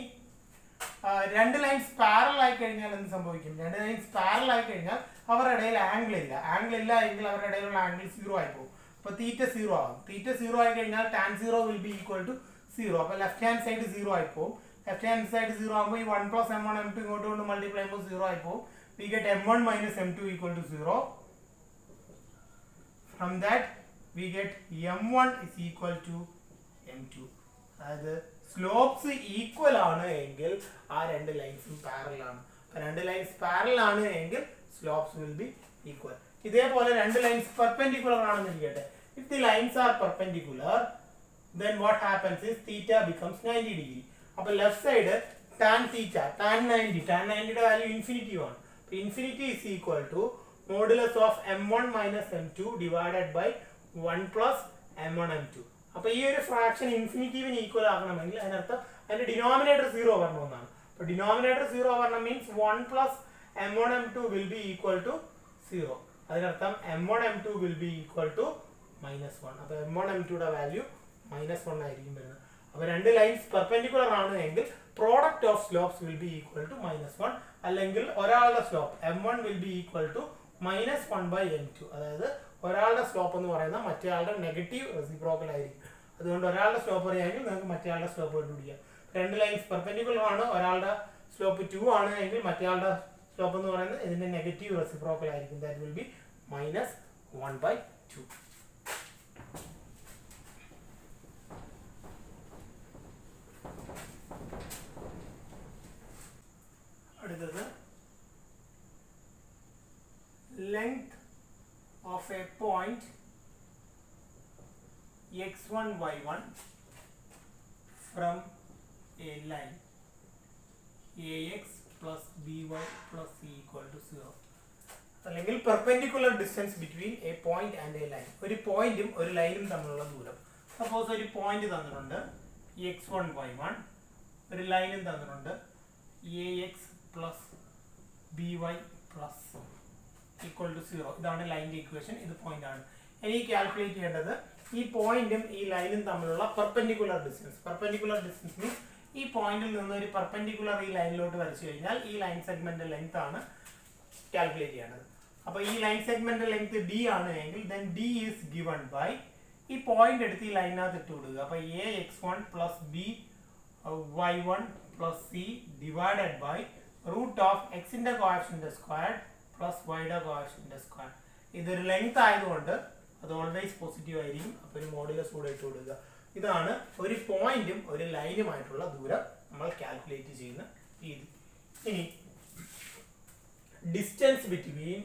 ആ, രണ്ട് ലൈൻസ് പാരൽ ആയി കഴിഞ്ഞാൽ എന്ത് സംഭവിക്കും രണ്ട് ലൈൻസ് പാരൽ ആയി കഴിഞ്ഞാൽ അവരുടെ ഇടയിൽ ആംഗിൾ ഇല്ല ആംഗിൾ ഇല്ല എങ്കിൽ അവരുടെ ഇടയിലുള്ള ആംഗിൾ സീറോ ആയി പോകും അപ്പൊ തീറ്റ സീറോ ആകും തീറ്റ സീറോ ആയി കഴിഞ്ഞാൽ tan zero will be equal to zero അപ്പൊ ലെഫ്റ്റ് ഹാൻഡ് സൈഡ് സീറോ ആയി പോകും ലെഫ്റ്റ് ഹാൻഡ് സൈഡ് സീറോ ആകുമ്പോൾ ഈ one plus M one M two ഇങ്ങോട്ട് കൊണ്ട് മൾട്ടിപ്ലൈ ചെയ്യുമ്പോൾ സീറോ ആയി പോകും we get m one minus M two equal to zero from that we get m one is equal to m two അതായത് സ്ലോപ്സ് ഈക്വൽ ആണ് എങ്കിൽ ആ രണ്ട് ലൈൻസും പാരൽ ആണ് അപ്പൊ രണ്ട് ലൈൻസ് പാരൽ ആണ് എങ്കിൽ സ്ലോപ്സ് വിൽ ബി ഈക്വൽ ഇതേപോലെ രണ്ട് ലൈൻസ് പെർപെൻഡിക്കുലർ ആണെന്ന് ഇരിക്കട്ടെ if the lines are perpendicular then what happens is theta becomes 90 degree അപ്പോൾ left side tan theta tan 90 tan 90 യുടെ വാല്യൂ ഇൻഫിനിറ്റി ആണ് അപ്പോൾ infinity is equal to modulus of M one minus M two divided by one plus M one M two അപ്പോൾ ഈ ഒരു ഫ്രാക്ഷൻ ഇൻഫിനിറ്റീവിന് ഈക്വൽ ആകണമെങ്കിൽ അതിനർത്ഥം അതിന്റെ ഡിനോമിനേറ്റർ സീറോ വരണമെന്നാണ് അപ്പോൾ ഡിനോമിനേറ്റർ സീറോ വരണം means one plus M one M two will be equal to zero അതിനർത്ഥം m one M two will be equal to minus one അപ്പോൾ എം വൺ എം ടുയുടെ വാല്യൂ മൈനസ് വൺ ആയിരിക്കും വരുന്നത് അപ്പോൾ രണ്ട് ലൈൻസ് പെർപെൻഡിക്കുലർ ആണ് എങ്കിൽ product of slopes will be equal to minus one അല്ലെങ്കിൽ ഒരാളുടെ slope m one will be equal to minus one by m two അതായത് ഒരാളുടെ സ്ലോപ്പ് എന്ന് പറയുന്നത് മറ്റേയാളുടെ നെഗറ്റീവ് റെസിപ്രോക്കൽ ആയിരിക്കും അതുകൊണ്ട് ഒരാളുടെ സ്ലോപ്പ് അറിയാമെങ്കിൽ നിങ്ങൾക്ക് മറ്റേയാളുടെ സ്ലോപ്പ് കണ്ടുപിടിക്കാം രണ്ട് ലൈൻസ് പെർപെൻഡിക്കുലർ ആണ് ഒരാളുടെ സ്ലോപ്പ് ടു ആണ് എങ്കിൽ മറ്റേയാളുടെ സ്ലോപ്പ് എന്ന് പറയുന്നത് ഇതിന്റെ നെഗറ്റീവ് റെസിപ്രോക്കൽ ആയിരിക്കും that will be minus one by two അടുത്തത് length of a point X one Y one from a line A X plus B Y plus C equal to zero അല്ലെങ്കിൽ perpendicular distance between a point and a line ഒരു പോയിന്റും ഒരു ലൈനും തമ്മിലുള്ള ദൂരം സപ്പോസ് ഒരു പോയിന്റ് തന്നിട്ടുണ്ട് എക്സ് വൺ വൈ വൺ ഒരു ലൈനും തന്നിട്ടുണ്ട് A X plus B Y plus equal to zero ഇതാണ് ലൈൻ്റെ ഇക്വേഷൻ ഇത് പോയിന്റ് ആണ് ഇനി കാൽക്കുലേറ്റ് ചെയ്യേണ്ടത് ഈ പോയിന്റും ഈ ലൈനും തമ്മിലുള്ള perpendicular distance perpendicular distance means ഈ പോയിന്റിൽ നിന്ന് ഒരു പെർപെൻഡിക്കുലർ ഈ ലൈനിലോട്ട് വരച്ചു കഴിഞ്ഞാൽ ഈ ലൈൻ സെഗ്മെന്റ് ലെങ്ത് ആണ് കാൽക്കുലേറ്റ് ചെയ്യേണ്ടത് അപ്പോൾ ഈ ലൈൻ സെഗ്മെന്റ് ലെങ്ത് ഡി ആണ് എങ്കിൽ then d is given by ഈ പോയിന്റ് എടുത്ത് ഈ ലൈനകത്ത് ഇട്ട് കൊടുക്കുക അപ്പോൾ a X one plus B Y one plus C divided by root of എക്സിന്റെ കോഫിഷ്യന്റ് സ്ക്വയർ പ്ലസ് വൈയുടെ കോഫിഷ്യന്റ് സ്ക്വയർ ഇതൊരു ലെങ്ത് ആയതുകൊണ്ട് അത് ഓൾവേസ് പോസിറ്റീവ് ആയിരിക്കും അപ്പോൾ ഒരു മോഡുലസ് കൂടെ ഇട്ട് കൊടുക്കുക ഇതാണ് ഒരു പോയിന്റും ഒരു ലൈനുമായിട്ടുള്ള ദൂരം നമ്മൾ കാൽക്കുലേറ്റ് ചെയ്യുന്ന രീതി ഇനി ഡിസ്റ്റൻസ് ബിറ്റ്വീൻ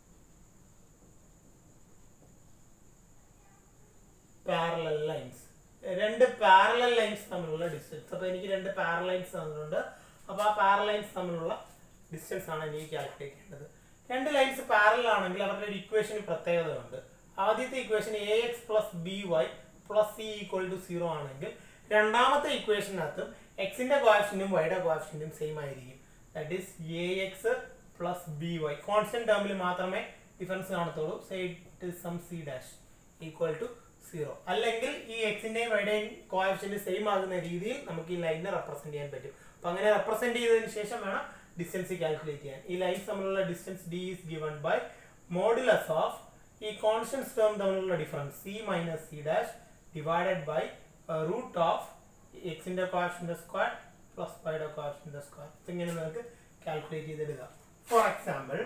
പാരലൽ ലൈൻസ് രണ്ട് പാരലൽ ലൈൻസ് തമ്മിലുള്ള ഡിസ്റ്റൻസ് അപ്പോൾ എനിക്ക് രണ്ട് പാരലൽ ലൈൻസ് തന്നിട്ടുണ്ട് അപ്പോൾ ആ പാരലൽ ലൈൻസ് തമ്മിലുള്ള ഡിസ്റ്റൻസ് ആണ് എനിക്ക് കാൽക്കുലേറ്റ് ചെയ്യേണ്ടത് രണ്ട് ലൈൻസ് പാരലൽ ആണെങ്കിൽ അവരുടെ ഒരു ഇക്വേഷന് പ്രത്യേകതയുണ്ട് ആദ്യത്തെ equation A X plus B Y plus C equal to zero ആണെങ്കിൽ രണ്ടാമത്തെ ഇക്വേഷനകത്തും എക്സിന്റെ കോഫിഷ്യന്റും വൈയുടെ കോഫിഷ്യന്റും സെയിം ആയിരിക്കും that is A X plus B Y constant ടേമിൽ മാത്രമേ ഡിഫറൻസ് കാണത്തുള്ളൂ say it some C dash equal to zero അല്ലെങ്കിൽ ഈ എക്സിന്റെയും വൈയുടെയും കോഫിഷ്യന്റ് സെയിം ആകുന്ന രീതിയിൽ നമുക്ക് ഈ ലൈനിനെ റെപ്രസെന്റ് ചെയ്യാൻ പറ്റും അപ്പൊ അങ്ങനെ റെപ്രസെന്റ് ചെയ്തതിന് ശേഷം വേണം ഡിസ്റ്റൻസ് കാൽക്കുലേറ്റ് ചെയ്യാൻ ഈ ലൈൻസ് തമ്മിലുള്ള distance D is given by modulus of ഈ കോൺസ്റ്റന്റ് ടേം തമ്മിലുള്ള difference C minus C dash divided by root of എക്സിന്റെ കോഫിഷ്യന്റ് സ്ക്വയർ പ്ലസ് വൈയുടെ കോഫിഷ്യന്റ് സ്ക്വയർ ഇങ്ങനെ നമുക്ക് കാൽക്കുലേറ്റ് ചെയ്തെടുക്കാം for example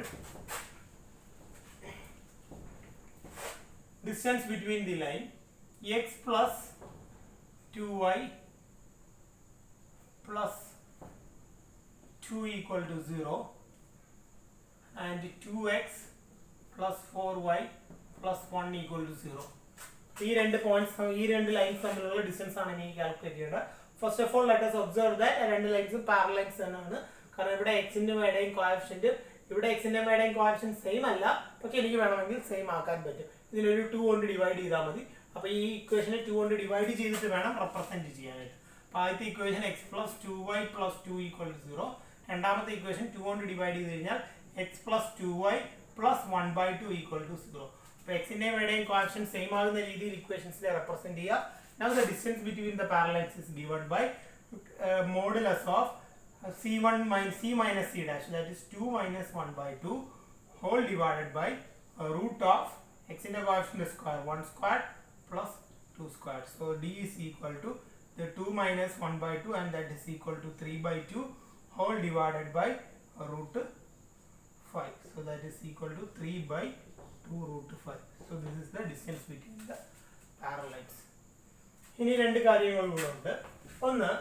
distance between the line x plus 2y plus 2 equal to 0 and 2x plus 4y plus 1 equal to 0 ഈ രണ്ട് പോയിന്റ്സ് ഈ രണ്ട് ലൈൻസ് തമ്മിലുള്ള ഡിസ്റ്റൻസ് ആണ് എനിക്ക് കാൽക്കുലേറ്റ് ചെയ്യേണ്ടത് first of all let us observe that രണ്ട് ലൈൻസും പാരലൈൻസ് തന്നെയാണ് കാരണം ഇവിടെ എക്സിന്റെ വൈഡയും കോഫിഷ്യന്റ് ഇവിടെ എക്സിന്റെ വൈഡയും കോഫിഷ്യന്റ് സെയിം അല്ല പക്ഷെ എനിക്ക് വേണമെങ്കിൽ സെയിം ആക്കാൻ പറ്റും ഇതിനൊരു ടു കൊണ്ട് ഡിവൈഡ് ചെയ്താൽ മതി അപ്പൊ ഈ ഇക്വേഷനെ ടു കൊണ്ട് ഡിവൈഡ് ചെയ്തിട്ട് വേണം റെപ്രസെന്റ് ചെയ്യാനായിട്ട് അപ്പൊ ആദ്യത്തെ equation X plus two Y plus two equal to zero രണ്ടാമത്തെ ഇക്വേഷൻ ടു കൊണ്ട് ഡിവൈഡ് ചെയ്ത് കഴിഞ്ഞാൽ X plus two Y plus one by two equal to zero അപ്പൊ എക്സിന്റെയും വൈയുടെയും കോഫിഷ്യൻ സെയിം ആകുന്ന രീതിയിൽ ഇക്വേഷൻസിനെ റെപ്രസെന്റ് ചെയ്യുക Now the distance between the parallels is given by uh, modulus of uh, c1 minus c minus c dash that is 2 minus 1 by 2 whole divided by uh, root of x in the coefficient square 1 square plus 2 square. So d is equal to the 2 minus 1 by 2 and that is equal to 3 by 2 whole divided by uh, root 5. So that is equal to 3 by 2 two root five so this is the distance between the parallel lines ഇനി രണ്ട് കാര്യങ്ങൾ കൂടെ ഉണ്ട് ഒന്ന്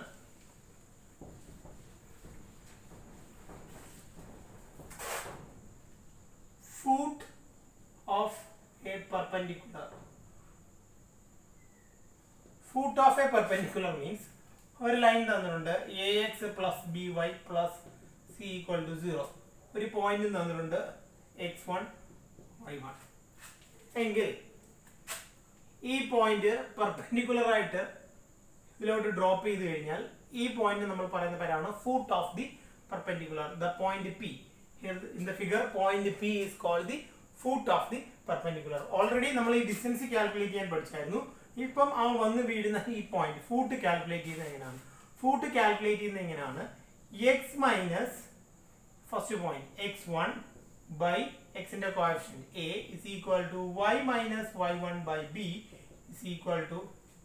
foot of a perpendicular foot of a perpendicular means ഒരു ലൈൻ തന്നിട്ടുണ്ട് A X plus B Y plus C equal to zero ഒരു പോയിന്റ് തന്നിട്ടുണ്ട് എക്സ് വൺ വൈ വൺ എങ്കിൽ ഈ പോയിന്റ് പെർപെൻഡിക്കുലർ ആയിട്ട് ഇതിലോട്ട് ഡ്രോപ്പ് ചെയ്ത് കഴിഞ്ഞാൽ ഈ പോയിന്റ് നമ്മൾ പറയുന്ന പേരാണ് foot of the perpendicular the point P in the figure point P is called the foot of the perpendicular already നമ്മൾ ഈ ഡിസ്റ്റൻസ് കാൽക്കുലേറ്റ് ചെയ്യാൻ പഠിച്ചായിരുന്നു ഇപ്പം ആ വന്ന് വീഴുന്ന ഈ പോയിന്റ് ഫൂട്ട് കാൽക്കുലേറ്റ് ചെയ്യുന്നത് എങ്ങനെയാണ് ഫൂട്ട് കാൽക്കുലേറ്റ് ചെയ്യുന്നത് എങ്ങനെയാണ് X minus first point X one by എക്സിന്റെ coefficient A is equal to Y minus Y one by B is equal to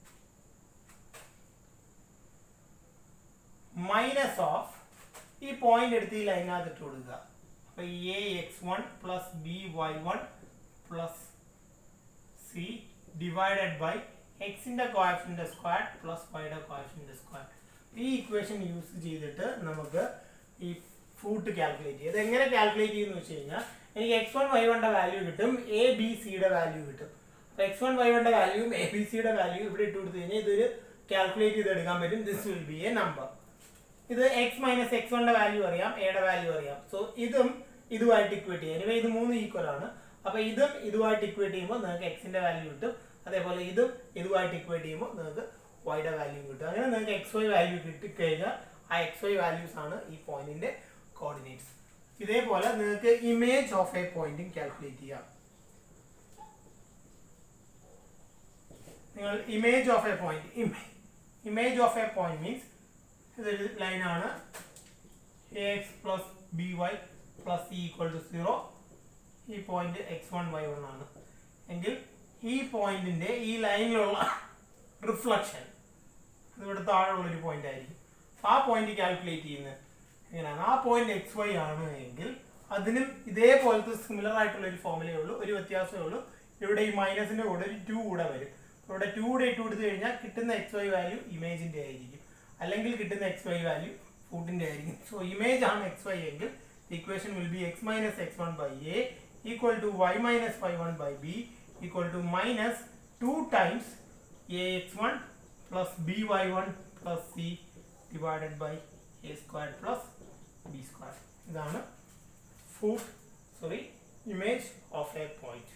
minus of ഈ പോയിന്റ് എടുത്ത് ഈ ലൈനകത്ത് ഇട്ട് കൊടുക്കുക അപ്പൊ A X one plus B Y one plus C divided by എക്സിന്റെ കോഫിന്റെ സ്ക്വയർ പ്ലസ് വൈയുടെ കോഫിന്റെ സ്ക്വയർ ഈ ഇക്വേഷൻ യൂസ് ചെയ്തിട്ട് നമുക്ക് ഈ ഫൂട്ട് കാൽക്കുലേറ്റ് ചെയ്യും എങ്ങനെ കാൽക്കുലേറ്റ് ചെയ്യുന്ന വെച്ച് കഴിഞ്ഞാൽ എനിക്ക് എക്സ് വൺ വൈ വണ്ടെ വാല്യൂ കിട്ടും എ ബി സിയുടെ വാല്യൂ കിട്ടും അപ്പൊ എക്സ് വൺ വൈ വണ്ടെ വാല്യൂയും എ ബി സിയുടെ വാല്യൂ ഇവിടെ ഇട്ട് കൊടുത്തു കഴിഞ്ഞാൽ ഇതൊരു കാൽക്കുലേറ്റ് ചെയ്ത് എടുക്കാൻ പറ്റും this will be a number ഇത് എക്സ് മൈനസ് എക്സ് വണ്ടെ വാല്യൂ അറിയാം എയുടെ വാല്യൂ അറിയാം സോ ഇതും ഇതുമായിട്ട് ഇക്വേറ്റ് ചെയ്യാം എനിവേ ഇത് മൂന്ന് ഈക്വൽ ആണ് അപ്പൊ ഇതും ഇതുമായിട്ട് ഇക്വേറ്റ് ചെയ്യുമ്പോൾ നിങ്ങൾക്ക് എക്സിന്റെ വാല്യൂ കിട്ടും അതേപോലെ ഇതും ഇതുമായിട്ട് ഇക്വേറ്റ് ചെയ്യുമ്പോൾ നിങ്ങൾക്ക് വൈയുടെ വാല്യൂ കിട്ടും അങ്ങനെ നിങ്ങൾക്ക് എക്സ് വൈ വാല്യൂ കിട്ടിക്കഴിഞ്ഞാൽ ആ എക്സ് വൈ വാല്യൂസ് ആണ് ഈ പോയിന്റിന്റെ കോർഡിനേറ്റ്സ് ഇതേപോലെ നിങ്ങൾക്ക് ഇമേജ് ഓഫ് എ പോയിന്റും കാൽക്കുലേറ്റ് ചെയ്യാം നിങ്ങൾ image of a point image of a point means ഇതൊരു ലൈനാണ് A X plus B Y plus C equal to zero ഈ point X one Y one ആണ് എങ്കിൽ ഈ പോയിന്റിന്റെ ഈ ലൈനിലുള്ള റിഫ്ലക്ഷൻ ഇവിടെ താഴെയുള്ള ഒരു പോയിന്റ് ആയിരിക്കും ആ പോയിന്റ് കാൽക്കുലേറ്റ് ചെയ്യുന്നത് എങ്ങനെയാണ് ആ പോയിന്റ് എക്സ് വൈ ആണ് എങ്കിൽ അതിനും ഇതേപോലത്തെ സിമിലർ ആയിട്ടുള്ള ഒരു ഫോമുലേ ഉള്ളൂ ഒരു വ്യത്യാസമേ ഉള്ളൂ ഇവിടെ ഈ മൈനസിന്റെ കൂടെ ഒരു ടു കൂടെ വരും ഇവിടെ ടു കൂടെ ഇട്ട് കൊടുത്തു കഴിഞ്ഞാൽ കിട്ടുന്ന എക്സ് വൈ വാല്യൂ ഇമേജിന്റെ ആയിരിക്കും അല്ലെങ്കിൽ കിട്ടുന്ന എക്സ് വൈ വാല്യൂ ഫുഡിന്റെ ആയിരിക്കും സോ ഇമേജ് ആണ് എക്സ് വൈ എങ്കിൽ equation will be X minus X one by A equal to Y minus Y one by B equal to minus two times A X one plus B Y one plus C divided by A square plus B square ഇതാണ് food sorry image of a point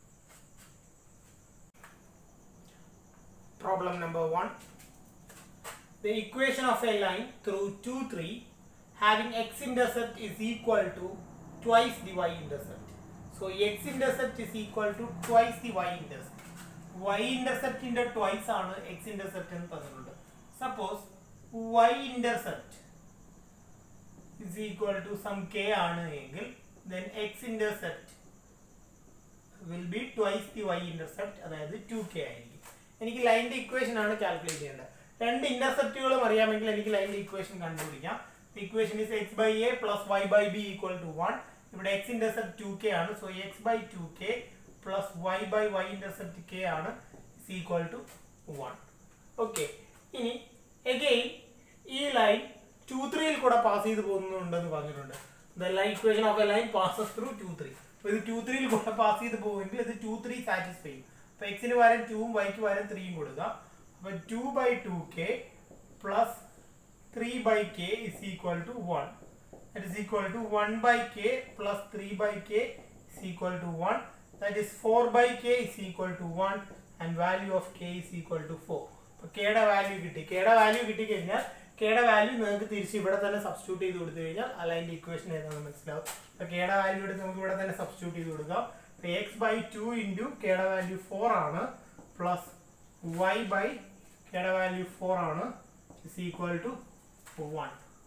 Problem number 1. The equation of a line through 2, 3 having x-intercept is equal to twice the y-intercept. So x-intercept is equal to twice the y-intercept. y-intercept into twice ആണ് x-intercept എന്ന് പറഞ്ഞിട്ടുണ്ട്. Suppose y-intercept is equal to some k ആണ് എങ്കിൽ then x-intercept will be twice the y-intercept അതായത് 2k ആയിരിക്കും. എനിക്ക് ലൈനിന്റെ ഇക്വേഷൻ ആണ് കാൽക്കുലേറ്റ് ചെയ്യേണ്ടത് രണ്ട് ഇന്റർസെപ്റ്റുകളും അറിയാമെങ്കിൽ എനിക്ക് ലൈനിന്റെ ഇക്വേഷൻ കണ്ടുപിടിക്കാം equation is X by A plus Y by B equal to one ഇവിടെ എക്സ് ഇന്റർസെപ്റ്റ് ടു കെ ആണ് so X by two K plus Y by Y intercept K ആണ് ഈക്വൽ ടു വൺ ഓക്കെ ഇനി എഗെയിൻ ഈ ലൈൻ ടു ത്രീയിൽ കൂടെ പാസ് ചെയ്ത് പോകുന്നുണ്ടെന്ന് പറഞ്ഞിട്ടുണ്ട് the line equation of a line passes through two three അപ്പോൾ ഇത് ടു ത്രീയിൽ കൂടെ പാസ് ചെയ്ത് പോകുമെങ്കിൽ ഇത് ടു ത്രീ സാറ്റിസ്ഫൈ ചെയ്യും അപ്പൊ എക്സിന് പകരം ടൂവും വൈക്ക് പകരം ത്രീയും കൊടുക്കുക അപ്പൊ two by two K plus three by K is equal to one that is equal to one by K plus three by K is equal to one that is four by K is equal to one and value of K is equal to four അപ്പൊ കെയുടെ വാല്യൂ കിട്ടി കെയുടെ വാല്യൂ കിട്ടി കഴിഞ്ഞാൽ കെയുടെ വാല്യൂ നിങ്ങൾക്ക് തിരിച്ച് ഇവിടെ തന്നെ സബ്സ്റ്റിറ്റ്യൂട്ട് ചെയ്ത് കൊടുത്തു കഴിഞ്ഞാൽ അതിന്റെ ഇക്വേഷൻ ഏതാണെന്ന് മനസ്സിലാവും അപ്പൊ കെയുടെ വാല്യൂ എടുത്ത് നമുക്ക് ഇവിടെ തന്നെ സബ്സ്റ്റിറ്റ്യൂട്ട് ചെയ്ത് കൊടുക്കാം എക്സ് ബൈ ടു ഇൻറ്റു കെയുടെ വാല്യൂ ഫോർ ആണ് പ്ലസ് വൈ ബൈ കെയുടെ വാല്യൂ ഫോർ ആണ് is equal to one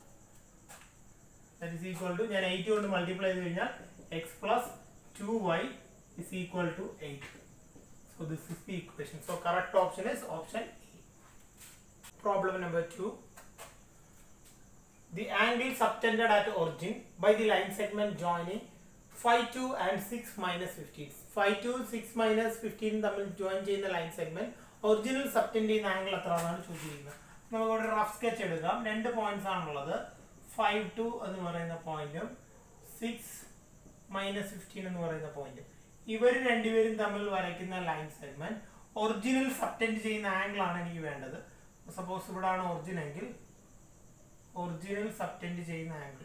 that is equal to ഞാൻ എയ്റ്റ് കൊണ്ട് മൾട്ടിപ്ലൈ ചെയ്ത് കഴിഞ്ഞാൽ X plus two Y is equal to eight so this is the equation so correct option is option problem number two The angle subtended at origin by the line segment joining five two and six minus fifteen five two six minus fifteen തമ്മിൽ ജോയിൻ ചെയ്യുന്ന ലൈൻ സെഗ്മെന്റ് ഒറിജിനൽ സബ്റ്റൻഡ് ചെയ്യുന്ന ആംഗിൾ എത്ര എന്നാണ് ചൂസ് ചെയ്യുന്നത് നമുക്ക് ഇവിടെ റഫ് സ്കെച്ച് എടുക്കാം രണ്ട് പോയിന്റ്സ് ആണുള്ളത് ഫൈവ് ടു എന്ന് പറയുന്ന പോയിന്റും സിക്സ് മൈനസ് ഫിഫ്റ്റീൻ എന്ന് പറയുന്ന പോയിന്റ് ഇവർ രണ്ടുപേരും തമ്മിൽ വരയ്ക്കുന്ന ലൈൻ സെഗ്മെന്റ് ഒറിജിനൽ സബ്റ്റൻഡ് ചെയ്യുന്ന ആംഗിൾ ആണ് എനിക്ക് വേണ്ടത് സപ്പോസ് ഇവിടെ ആണ് ഒറിജിൻ എങ്കിൽ ഒറിജിനൽ സബ്റ്റൻഡ് ചെയ്യുന്ന ആംഗിൾ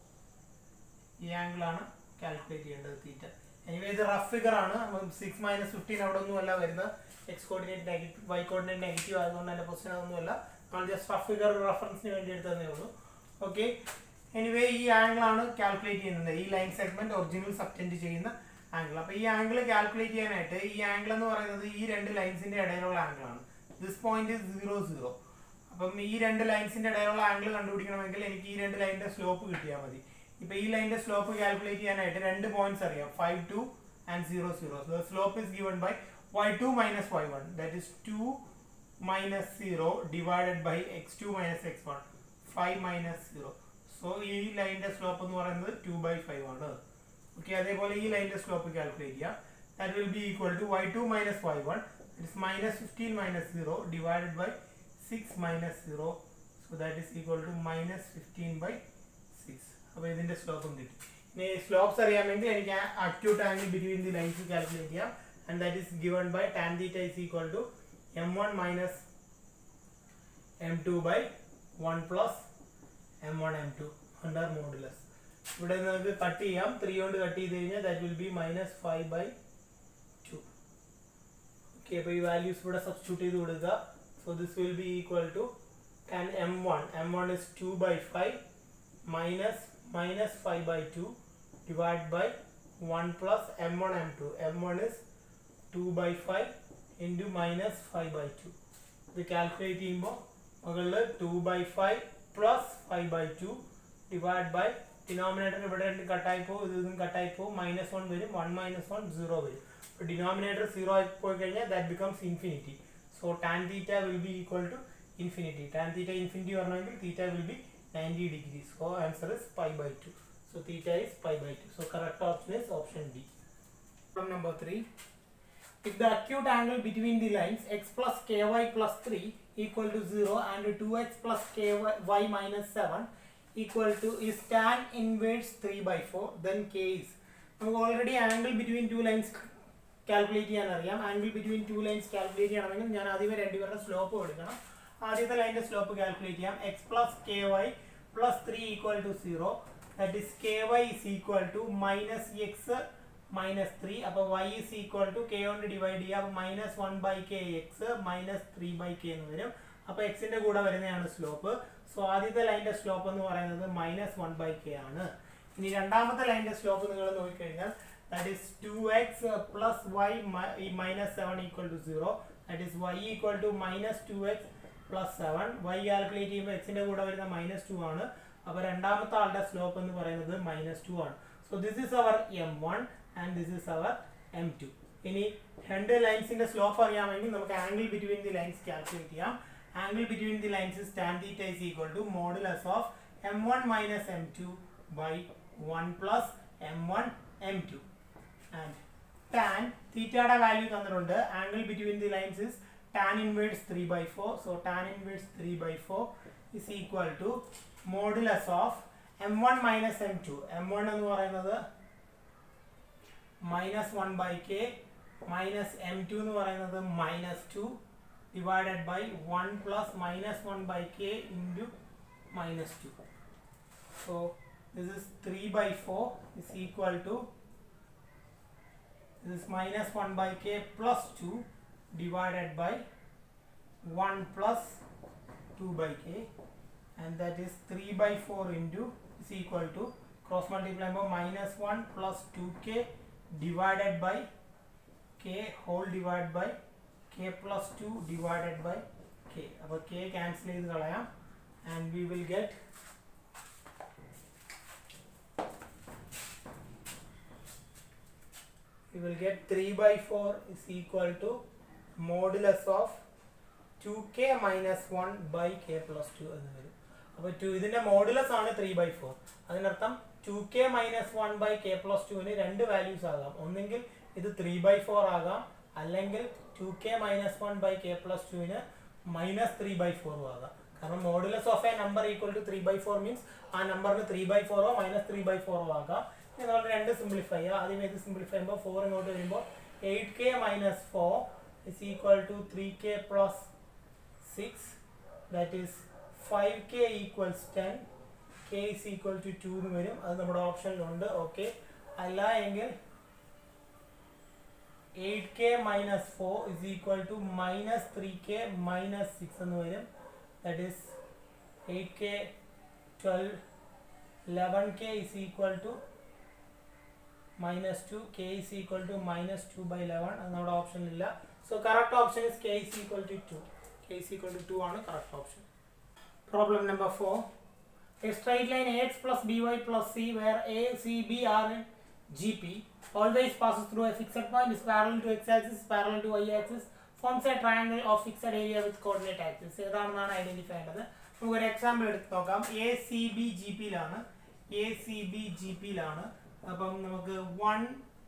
ഈ ആംഗിൾ ആണ് കാൽക്കുലേറ്റ് ചെയ്യേണ്ടത് തീറ്റ എനിവേ ഇത് റഫ് ഫിഗർ ആണ് സിക്സ് മൈനസ് ഫിഫ്റ്റീൻ അവിടെ ഒന്നും അല്ല വരുന്നത് X coordinate negative Y coordinate negative ആയതുകൊണ്ട് അതിന്റെ പൊസിഷൻ അതൊന്നുമല്ല നമ്മൾ ജസ്റ്റ് റഫ് ഫിഗർ റെഫറൻസിന് വേണ്ടി എടുത്തതേ ഉള്ളൂ ഓക്കെ എനിവേ ഈ ആംഗിൾ ആണ് കാൽക്കുലേറ്റ് ചെയ്യുന്നത് ഈ ലൈൻ സെഗ്മെന്റ് ഒറിജിനൽ സബ്റ്റൻഡ് ചെയ്യുന്ന ആംഗിൾ അപ്പൊ ഈ ആംഗിൾ കാൽക്കുലേറ്റ് ചെയ്യാനായിട്ട് ഈ ആംഗിൾ എന്ന് പറയുന്നത് ഈ രണ്ട് ലൈൻസിന്റെ ഇടയിലുള്ള ആംഗിൾ ആണ് ദിസ് പോയിന്റ് സീറോ സീറോ അപ്പം ഈ രണ്ട് ലൈൻസിന്റെ ഇടയിലുള്ള ആംഗിൾ കണ്ടുപിടിക്കണമെങ്കിൽ എനിക്ക് ഈ രണ്ട് ലൈനിന്റെ സ്ലോപ്പ് കിട്ടിയാൽ മതി ഇപ്പൊ ഈ ലൈനിന്റെ സ്ലോപ്പ് കാൽക്കുലേറ്റ് ചെയ്യാനായിട്ട് രണ്ട് പോയിന്റ്സ് അറിയാം five two and zero zero the slope is given by Y two minus Y one that is two minus zero divided by X two minus X one five minus zero so ഈ ലൈനിന്റെ സ്ലോപ്പ് എന്ന് പറയുന്നത് ടു ബൈ ഫൈവ് ആണ് ഓക്കെ അതേപോലെ ഈ ലൈനിന്റെ സ്ലോപ്പ് കാൽക്കുലേറ്റ് ചെയ്യാം that will be equal to Y two minus Y one it's minus fifteen minus zero divided by six minus zero so that is equal to minus fifteen by six അപ്പോൾ ഇതിന്റെ സ്ലോപ്പും കിട്ടി ഇനി സ്ലോപ്സ് അറിയാമെങ്കിൽ എനിക്ക് acute angle between the lines calculate ചെയ്യാം and that is given by tan theta is equal to M one minus M two by one plus M one M two under modulus ഇവിടെ നമുക്ക് കട്ട് ചെയ്യാം ത്രീ കൊണ്ട് കട്ട് ചെയ്ത് കഴിഞ്ഞാൽ that will be minus five by two okay അപ്പോൾ ഈ വാല്യൂസ് ഇവിടെ സബ്സ്റ്റിറ്റ്യൂട്ട് ചെയ്ത് കൊടുക്കുക so this will be equal to tan M one M one is two by five minus minus five by two divide by one plus M one M two M one is two by five into minus five by two ഇത് കാൽക്കുലേറ്റ് ചെയ്യുമ്പോൾ മുകളിൽ two by five plus five by two divide by denominator ഇവിടെ രണ്ട് കട്ടായി പോകും ഇത് ഇതും കട്ടായി പോകും മൈനസ് വൺ വരും വൺ മൈനസ് വൺ സീറോ വരും അപ്പോൾ ഡിനോമിനേറ്റർ സീറോ ആയി പോയി കഴിഞ്ഞാൽ that becomes infinity so tan theta will be equal to infinity tan theta infinity വരണമെങ്കിൽ theta will be 90 degrees. So answer is pi by 2. So theta is pi by 2. So correct option is option D. Problem number 3. If the acute angle between the lines x plus ky plus 3 equal to 0 and 2x plus ky y minus 7 equal to is tan inverse 3 by 4 then k is നമുക്ക് already angle between two lines calculate ചെയ്യാൻ അറിയാം angle between two lines calculate ചെയ്യണമെങ്കിൽ ഞാൻ ആദ്യമേ രണ്ടുപേരുടെ സ്ലോപ്പ് എടുക്കണം ആദ്യത്തെ ലൈനിന്റെ സ്ലോപ്പ് കാൽക്കുലേറ്റ് ചെയ്യാം X plus K Y plus three equal to zero that is K Y is equal to minus X minus three അപ്പൊ Y is equal to K കൊണ്ട് ഡിവൈഡ് ചെയ്യാം minus one by K X minus three by K എന്ന് വരും അപ്പൊ എക്സിന്റെ കൂടെ വരുന്നതാണ് സ്ലോപ്പ് സോ ആദ്യത്തെ ലൈനിന്റെ സ്ലോപ്പ് എന്ന് പറയുന്നത് മൈനസ് വൺ ബൈ കെ ആണ് ഇനി രണ്ടാമത്തെ ലൈനിന്റെ സ്ലോപ്പ് നിങ്ങൾ നോക്കിക്കഴിഞ്ഞാൽ that is two X plus Y minus seven equal to zero that is Y equal to minus two X plus seven Y calculate ചെയ്യുമ്പോൾ എക്സിന്റെ കൂടെ വരുന്ന മൈനസ് ടു ആണ് അപ്പൊ രണ്ടാമത്തെ ആളുടെ സ്ലോപ്പ് എന്ന് പറയുന്നത് മൈനസ് ടു ആണ് so this is our M one and this is our M two ഇനി രണ്ട് ലൈൻസിന്റെ സ്ലോപ്പ് അറിയാമെങ്കിൽ നമുക്ക് angle between the lines calculate ചെയ്യാം angle between the lines is tan theta is equal to modulus of M one minus M two by one plus M one M two and tan തീറ്റയുടെ വാല്യൂ തന്നിട്ടുണ്ട് angle between the lines is tan inverse 3 by 4 so tan inverse 3 by 4 is equal to modulus of m1 minus m2 m1 എന്ന് പറയുന്നത് minus one by K minus M two എന്ന് പറയുന്നത് minus two divided by one plus minus one by K into minus two so this is three by four is equal to this is minus 1 by k plus 2 divided by 1 plus 2 by k and that is 3 by 4 into is equal to cross multiply by minus 1 plus 2k divided by k whole divided by k plus 2 divided by k അപ്പോൾ k cancel ചെയ്ത് കളയാം and we will get we will get 3 by 4 is equal to modulus of 2k minus 1 by k plus 2 എന്ന് വരും അപ്പോൾ ടു ഇതിന്റെ മോഡുലസ് ആണ് ത്രീ ബൈ ഫോർ അതിനർത്ഥം two K minus one by K plus ടുവിന് രണ്ട് വാല്യൂസ് ആകാം ഒന്നെങ്കിൽ ഇത് ത്രീ ബൈ ഫോർ ആകാം അല്ലെങ്കിൽ two K minus one by K plus ടുവിന് മൈനസ് ത്രീ ബൈ ഫോറും ആകാം കാരണം modulus of a number equal to three by four means ആ നമ്പറിന് ത്രീ ബൈ ഫോറോ മൈനസ് ത്രീ ബൈ ഫോറോ ആകാം ഇനി നമ്മൾ രണ്ട് സിംപ്ലിഫൈ ചെയ്യുക ആദ്യം ഇത് സിംപ്ലിഫൈ ചെയ്യുമ്പോൾ ഫോർ ഇങ്ങോട്ട് വരുമ്പോൾ eight k minus four is equal to three k plus six that is five k equals ten k is equal to two എന്ന് വരും അത് നമ്മുടെ ഓപ്ഷനിലുണ്ട് ഓക്കെ അല്ല എങ്കിൽ eight k minus four is equal to minus three k minus six എന്ന് വരും that is eight k twelve eleven k is equal to minus two k is equal to minus two by eleven അത് നമ്മുടെ ഓപ്ഷനിലില്ല so correct option is k is equal to two k is equal to two ആണ് correct option problem number four A straight line ax plus by plus c where a, c, b are in GP always passes through a fixed point is parallel to x-axis, parallel to y-axis, forms a triangle of fixed area with coordinate axis. ഏതാണെന്നാണ് ഐഡന്റിഫൈ ചെയ്യേണ്ടത് നമുക്ക് ഒരു എക്സാമ്പിൾ എടുത്ത് നോക്കാം എ സി ബി ജി പിയിലാണ് എ സി ബി ജി പിയിലാണ് അപ്പം നമുക്ക് one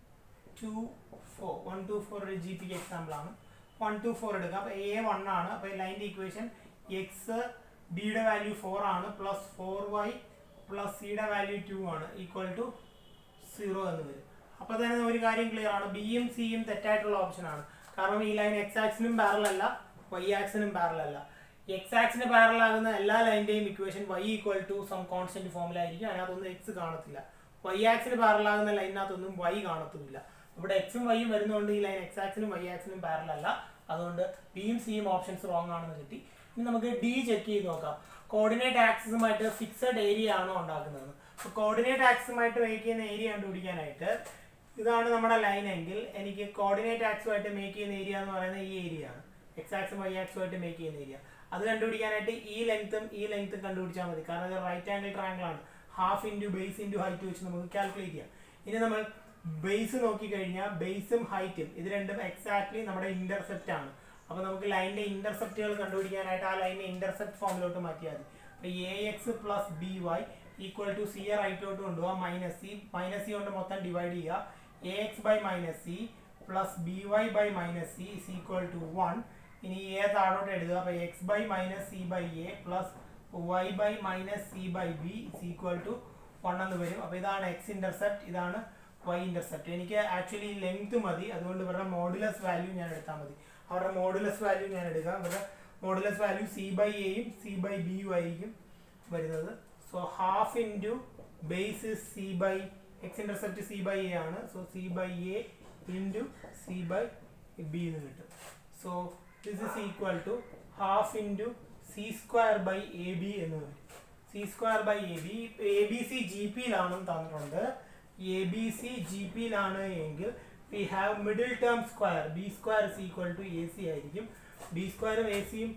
two four one two four ഒരു ജി പിക്ക് എക്സാമ്പിൾ ആണ് വൺ ടു ഫോർ എടുക്കാം അപ്പോൾ എ വൺ ആണ് അപ്പോൾ ലൈൻ്റെ ഇക്വേഷൻ എക്സ് ബിയുടെ വാല്യൂ ഫോർ ആണ് പ്ലസ് ഫോർ വൈ പ്ലസ് സിയുടെ വാല്യൂ ടു ആണ് ഈക്വൽ ടു സീറോ എന്ന് വരും അപ്പോൾ തന്നെ ഒരു കാര്യം ക്ലിയർ ആണ് ബിയും സിയും തെറ്റായിട്ടുള്ള ഓപ്ഷൻ ആണ് കാരണം ഈ ലൈൻ എക്സ് ആക്സിനും പാരൽ അല്ല വൈ ആക്സിനും പാരൽ അല്ല എക്സ് ആക്സിന് പാരൽ ആകുന്ന എല്ലാ ലൈൻ്റെയും equation y equal to some constant ഫോമിലായിരിക്കും അതിനകത്തൊന്നും എക്സ് കാണത്തില്ല വൈ ആക്സിന് പാരൽ ആകുന്ന ലൈനിനകത്തൊന്നും വൈ കാണത്തുമില്ല ഇവിടെ എക്സും വൈയും വരുന്നതുകൊണ്ട് ഈ ലൈൻ എക്സ് ആക്സിനും വൈ ആക്സിനും പാരൽ അല്ല അതുകൊണ്ട് ബിയും സിയും ഓപ്ഷൻസ് റോങ് ആണെന്ന് കിട്ടി ഇനി നമുക്ക് ഡി ചെക്ക് ചെയ്ത് നോക്കാം കോർഡിനേറ്റ് ആക്സിസുമായിട്ട് ഫിക്സഡ് ഏരിയ ആണോ ഉണ്ടാക്കുന്നത് അപ്പോൾ കോർഡിനേറ്റ് ആക്സിസുമായിട്ട് മേക്ക് ചെയ്യുന്ന ഏരിയ കണ്ടുപിടിക്കാനായിട്ട് ഇതാണ് നമ്മുടെ ലൈൻ എങ്കിൽ എനിക്ക് കോർഡിനേറ്റ് ആക്സുമായിട്ട് മേക്ക് ചെയ്യുന്ന ഏരിയ എന്ന് പറയുന്നത് ഈ ഏരിയ ആണ് എക്സ് ആക്സും വൈ ആക്സുമായിട്ട് മേക്ക് ചെയ്യുന്ന ഏരിയ അത് കണ്ടുപിടിക്കാനായിട്ട് ഈ ലെങ്ത്തും ഈ ലെങ്ത്തും കണ്ടുപിടിച്ചാൽ മതി കാരണം ഇത് റൈറ്റ് ആംഗിൾ ട്രയാങ്കിൾ ആണ് half into base into height വെച്ച് നമുക്ക് കാൽക്കുലേറ്റ് ചെയ്യാം ഇനി നമ്മൾ ബേസ് നോക്കിക്കഴിഞ്ഞാൽ ബേസും ഹൈറ്റും ഇത് രണ്ടും എക്സാക്ട്ലി നമ്മുടെ ഇന്റർസെപ്റ്റ് ആണ് അപ്പോൾ നമുക്ക് ലൈനിന്റെ ഇന്റർസെപ്റ്റുകൾ കണ്ടുപിടിക്കാനായിട്ട് ആ ലൈനിനെ ഇന്റർസെപ്റ്റ് ഫോമിലോട്ട് മാറ്റിയാൽ മതി അപ്പോൾ a X plus B y equal to c റൈറ്റിലോട്ട് കൊണ്ടുപോകാം മൈനസ് സി മൈനസ് സി കൊണ്ട് മൊത്തം ഡിവൈഡ് ചെയ്യുക a x by minus c plus B y by minus c is equal to one ഇനി എ താഴോട്ട് എഴുതുക അപ്പോൾ x by minus c by A plus Y by minus c by B is equal to one എന്ന് വരും അപ്പോൾ ഇതാണ് എക്സ് ഇന്റർസെപ്റ്റ് ഇതാണ് വൈ ഇന്റർസെപ്റ്റ് എനിക്ക് ആക്ച്വലി ലെങ്ത് മതി അതുകൊണ്ട് ഇവരുടെ മോഡുലസ് വാല്യൂ ഞാൻ എടുത്താൽ മതി അവരുടെ മോഡുലസ് വാല്യൂ ഞാൻ എടുക്കാം ഇവരുടെ മോഡുലസ് വാല്യൂ സി ബൈ എയും സി ബൈ ബിയും ആയിരിക്കും വരുന്നത് so half into base c by x intercept c by a ആണ് so c by a into c by b എന്ന് കിട്ടും so this is equal to half into c square by a b എന്ന് വരും c square by a b a b c G പിയിലാണെന്ന് തന്നിട്ടുണ്ട് എ ബി സി ജി പിയിലാണ് എങ്കിൽ we have middle term square b square is equal to a c ആയിരിക്കും ബി സ്ക്വയറും എ സിയും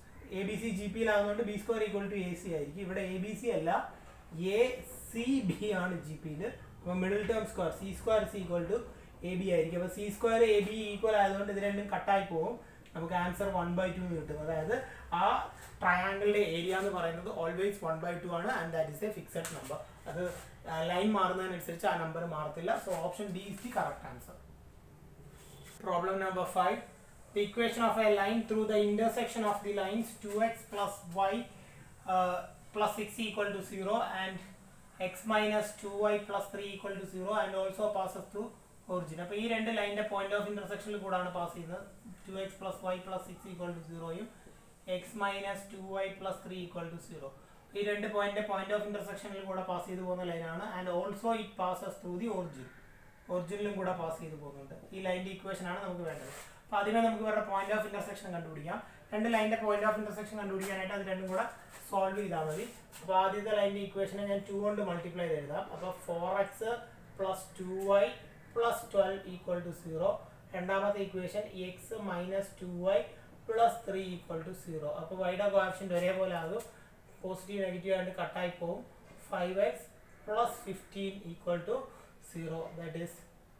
എ ബി സി ജി പിയിലാകുന്നതുകൊണ്ട് b square equal to a c ആയിരിക്കും ഇവിടെ എ ബി സി അല്ല എ സി ബി ആണ് ജി പിയിൽ അപ്പോൾ middle term square c square is equal to a b ആയിരിക്കും അപ്പോൾ c square a b equal ആയതുകൊണ്ട് ഇത് രണ്ടും കട്ടായി പോകും നമുക്ക് ആൻസർ വൺ ബൈ ടു എന്ന് കിട്ടും അതായത് ആ ട്രയാങ്കിളിന്റെ ഏരിയ എന്ന് പറയുന്നത് ഓൾവേസ് വൺ ബൈ ടു ആണ് and that is a fixed number അത് ലൈൻ മാറുന്നതിനനുസരിച്ച് ആ നമ്പർ മാറത്തില്ല so option D is the correct answer Problem number 5. The equation of a line through the intersection of the lines 2x plus y uh, plus 6 equal to 0 and x minus 2y plus 3 equal to 0 and also passes through origin. അപ്പോൾ ഈ രണ്ട് ലൈനിന്റെ പോയിന്റ് ഓഫ് ഇന്റർസെക്ഷനിൽ കൂടാണ് പാസ് ചെയ്യുന്നത് two X plus y plus six equal to സീറോയും x minus two Y plus three equal to zero ഈ രണ്ട് പോയിന്റ് പോയിന്റ് ഓഫ് ഇന്റർസെക്ഷനിൽ കൂടെ പാസ് ചെയ്തു പോകുന്ന ലൈനാണ് and also it passes through the origin ഒറിജിനിലും കൂടെ പാസ് ചെയ്ത് പോകുന്നുണ്ട് ഈ ലൈനിന്റെ ഇക്വേഷൻ ആണ് നമുക്ക് വേണ്ടത് അപ്പോൾ ആദ്യമേ നമുക്ക് വേറെ പോയിന്റ് ഓഫ് ഇന്റർസെക്ഷൻ കണ്ടുപിടിക്കാം രണ്ട് ലൈനിന്റെ പോയിന്റ് ഓഫ് ഇന്റർസെക്ഷൻ കണ്ടുപിടിക്കാനായിട്ട് അത് രണ്ടും കൂടെ സോൾവ് ചെയ്താൽ മതി അപ്പോൾ ആദ്യത്തെ ലൈനിന്റെ ഇക്വേഷനെ ഞാൻ ടു കൊണ്ട് മൾട്ടിപ്ലൈ ചെയ്ത് എഴുതാം അപ്പോൾ four x plus two Y plus twelve equal to zero രണ്ടാമത്തെ equation x minus two Y plus three equal to zero അപ്പോൾ വൈയുടെ കോആപ്ഷൻ ഒരേപോലെ ആകും പോസിറ്റീവ് നെഗറ്റീവ് ആയിട്ട് കട്ടായി പോകും five x plus fifteen equal to 0 that is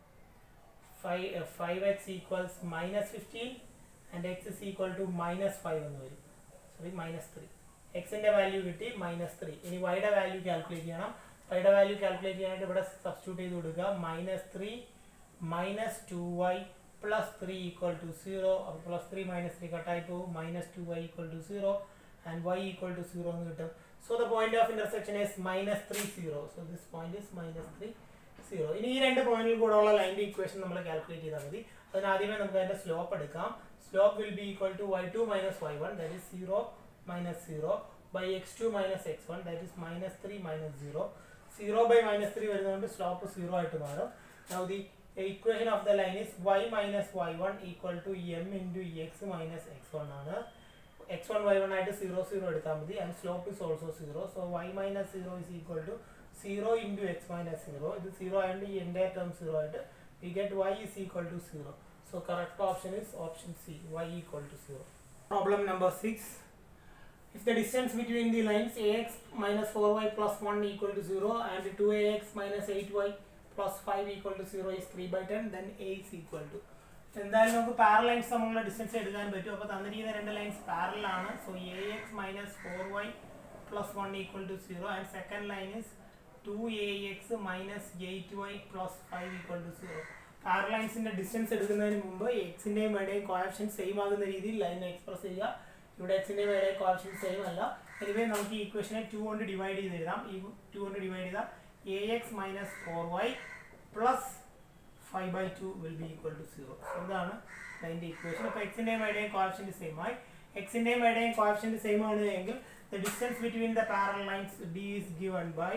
5 uh, 5x equals minus 15 and x is equal to minus 5 എന്ന് വരും സോറി മൈനസ് ത്രീ എക്സിന്റെ വാല്യൂ കിട്ടി മൈനസ് ത്രീ ഇനി വൈയുടെ വാല്യൂ കാൽക്കുലേറ്റ് ചെയ്യണം വൈയുടെ വാല്യൂ കാൽക്കുലേറ്റ് ചെയ്യാനായിട്ട് ഇവിടെ സബ്സ്റ്റിറ്റ്യൂട്ട് ചെയ്ത് കൊടുക്കുക minus three minus two Y plus three equal to zero അപ്പോൾ പ്ലസ് ത്രീ മൈനസ് ത്രീ കട്ടായി പോകും minus two Y equal to zero and y equal to zero എന്ന് കിട്ടും so the point of intersection is minus three zero so this point is minus three zero ഇനി ഈ രണ്ട് പോയിന്റിൽ കൂടെ ഉള്ള ലൈൻ്റെ ഇക്വേഷൻ നമ്മൾ കാൽക്കുലേറ്റ് ചെയ്താൽ മതി അതിന് ആദ്യമേ നമുക്ക് അതിന്റെ സ്ലോപ്പ് എടുക്കാം slope will be equal to Y two minus Y one that is zero minus zero by X two minus X one that is minus three minus zero zero by minus three വരുന്നതുകൊണ്ട് സ്ലോപ്പ് സീറോ ആയിട്ട് മാറും now the equation of the line is y minus y1 equal to m into x minus x1 ആണ് x1 y1 ആയിട്ട് 0 0 എടുത്താൽ മതി and slope is also 0 so y minus 0 is equal to 0 into x minus 0 ഇത് 0 ആയതുകൊണ്ട് ഈ entire term 0 ആയിട്ട് we get y is equal to 0 so correct option is option C y equal to 0 problem number 6 if the distance between the lines ax minus 4y plus 1 equal to 0 and 2ax minus 8y plus 5 equal to 0 is 3 by 10 then a is equal to എന്തായാലും നമുക്ക് പാരൽ ലൈൻസ് തമ്മിലുള്ള ഡിസ്റ്റൻസ് എടുക്കാൻ പറ്റും അപ്പോൾ തന്നിരിക്കുന്ന രണ്ട് ലൈൻസ് പാരൽ ആണ് so a x minus four y plus one equal to zero and second line is two a x minus eight y plus five equal to zero parallel ലൈൻസിന്റെ ഡിസ്റ്റൻസ് എടുക്കുന്നതിന് മുമ്പ് എക്സിന്റെയും വൈയുടെയും കോയപ്ഷൻ സെയിം ആകുന്ന രീതിയിൽ ലൈൻ എക്സ്പ്രസ് ചെയ്യുക ഇവിടെ എക്സിന്റെയും വൈയുടെയും കോയപ്ഷൻ സെയിം അല്ല എനിവേ നമുക്ക് ഈ ഇക്വേഷനെ ടു കൊണ്ട് ഡിവൈഡ് ചെയ്ത് എഴുതാം ഈ ടു കൊണ്ട് ഡിവൈഡ് ചെയ്താൽ a x minus four y plus five by two will be equal to zero ഇതാണ് അതിൻ്റെ ഇക്വേഷൻ അപ്പോൾ എക്സിൻ്റെയും വൈയുടെയും കോയപ്ഷൻ്റെ സെയിം ആയി എക്സിൻ്റെയും വൈയുടെയും കോയപ്ഷൻ്റെ സെയിം ആണ് എങ്കിൽ the distance between the parallel lines d is given by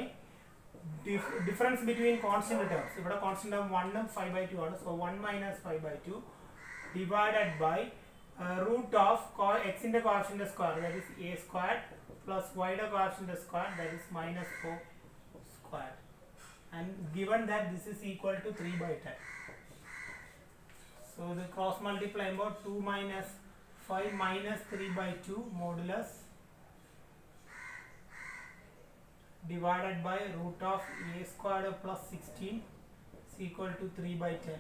difference between constant terms ഇവിടെ കോൺസ്റ്റന്റ് ടേം വണ്ണും ഫൈവ് ബൈ ടു ആണ് so one minus five by two divided by root of എക്സിന്റെ കോഫിന്റെ square that is a square plus വൈയുടെ കോഫിന്റെ square that is minus four square and given that this is equal to 3 by 10 so the cross multiply about 2 minus 5 minus 3 by 2 modulus divided by root of a squared plus 16 is equal to 3 by 10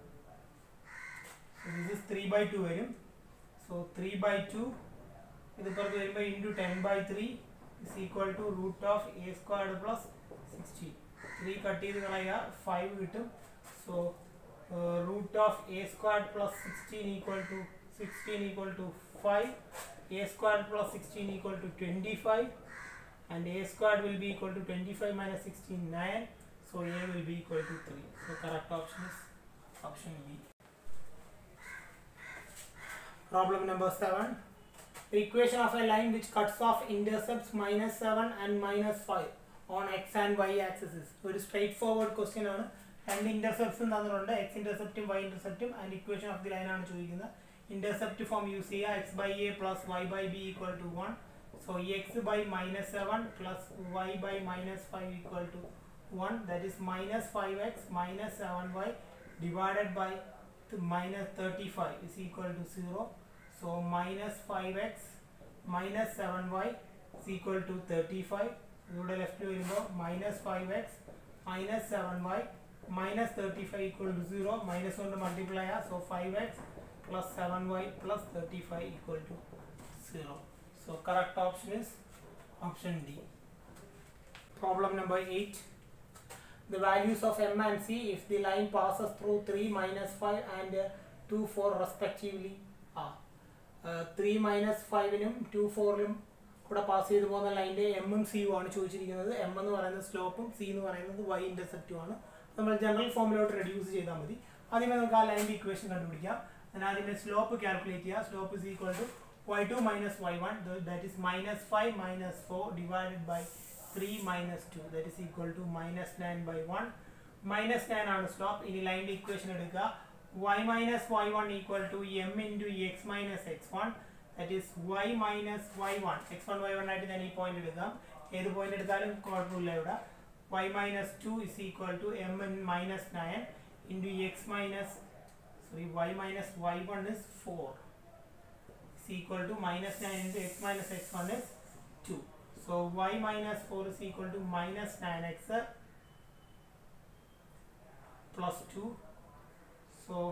so this is 3 by 2 വരും so 3 by 2 ഇത് പുറത്ത് വരുമ്പോൾ into ten by three is equal to root of a squared plus sixteen three cut ചെയ്ത് കളയുക ഫൈവ് കിട്ടും so root of a squared plus sixteen equal to sixteen equal to five a squared plus sixteen equal to twenty five and a squared will be equal to twenty five minus sixteen nine so a will be equal to three so correct option is option B Problem number 7. The equation of a line which cuts off intercepts minus 7 and minus 5 on x and y axis is ഒരു സ്ട്രേറ്റ് ഫോർവേഡ് ക്വസ്റ്റ്യൻ ആണ് രണ്ട് ഇന്റർസെപ്റ്റ്സും തന്നിട്ടുണ്ട് എക്സ് ഇന്റർസെപ്റ്റും വൈ ഇന്റർസെപ്റ്റും and equation of the line ആണ് ചോദിക്കുന്നത് ഇന്റർസെപ്റ്റ് ഫോം യൂസ് ചെയ്യുക x by A plus Y by B equal to one so X by minus seven plus Y by minus five equal to one that is minus five x minus seven y divided by minus 35 is equal to 0 so minus 5x minus 7y is equal to 35 ഇവിടെ ലെഫ്റ്റ് വരുമ്പോൾ minus five x minus seven y minus thirty five equal to zero minus കൊണ്ട് മൾട്ടിപ്ലൈ ആ so five x plus seven y plus thirty five equal to zero so correct option is option D problem number eight the values of m and c if the line passes through 3 minus 5 and uh, 2 4 respectively are three minus ഫൈവിനും ടു ഫോറിലും കൂടെ പാസ് ചെയ്ത് പോകുന്ന ലൈൻ്റെ എമ്മും സിയും ആണ് ചോദിച്ചിരിക്കുന്നത് എം എന്ന് പറയുന്നത് സ്ലോപ്പും സി എന്ന് പറയുന്നത് വൈ ഇൻ്റർസെപ്റ്റും ആണ് നമ്മൾ ജനറൽ ഫോമിലോട്ട് റെഡ്യൂസ് ചെയ്താൽ മതി ആദ്യമേ നമുക്ക് ആ ലൈൻ്റെ ഇക്വേഷൻ കണ്ടുപിടിക്കാം അതിന് ആദ്യമേ സ്ലോപ്പ് കാൽക്കുലേറ്റ് ചെയ്യുക slope is equal to Y two minus Y one that is minus five minus four divided by 3 minus 2 that is equal to minus 9 by 1 minus 9 ആണ് സ്ലോപ്പ് ഇനി ലൈൻ്റെ ഇക്വേഷൻ എടുക്കുക y minus y1 equal to m into x minus x1 that is y minus y1 x1 y1 ആയിട്ട് ഞാൻ ഈ പോയിന്റ് എടുക്കാം ഏത് പോയിന്റ് എടുത്താലും കുഴപ്പമില്ല ഇവിടെ y minus 2 is equal to m in minus 9 into x minus sorry y minus y1 is 4 is equal to minus 9 into x minus x1 is 2 So y minus 4 is equal to minus 9x plus 2. So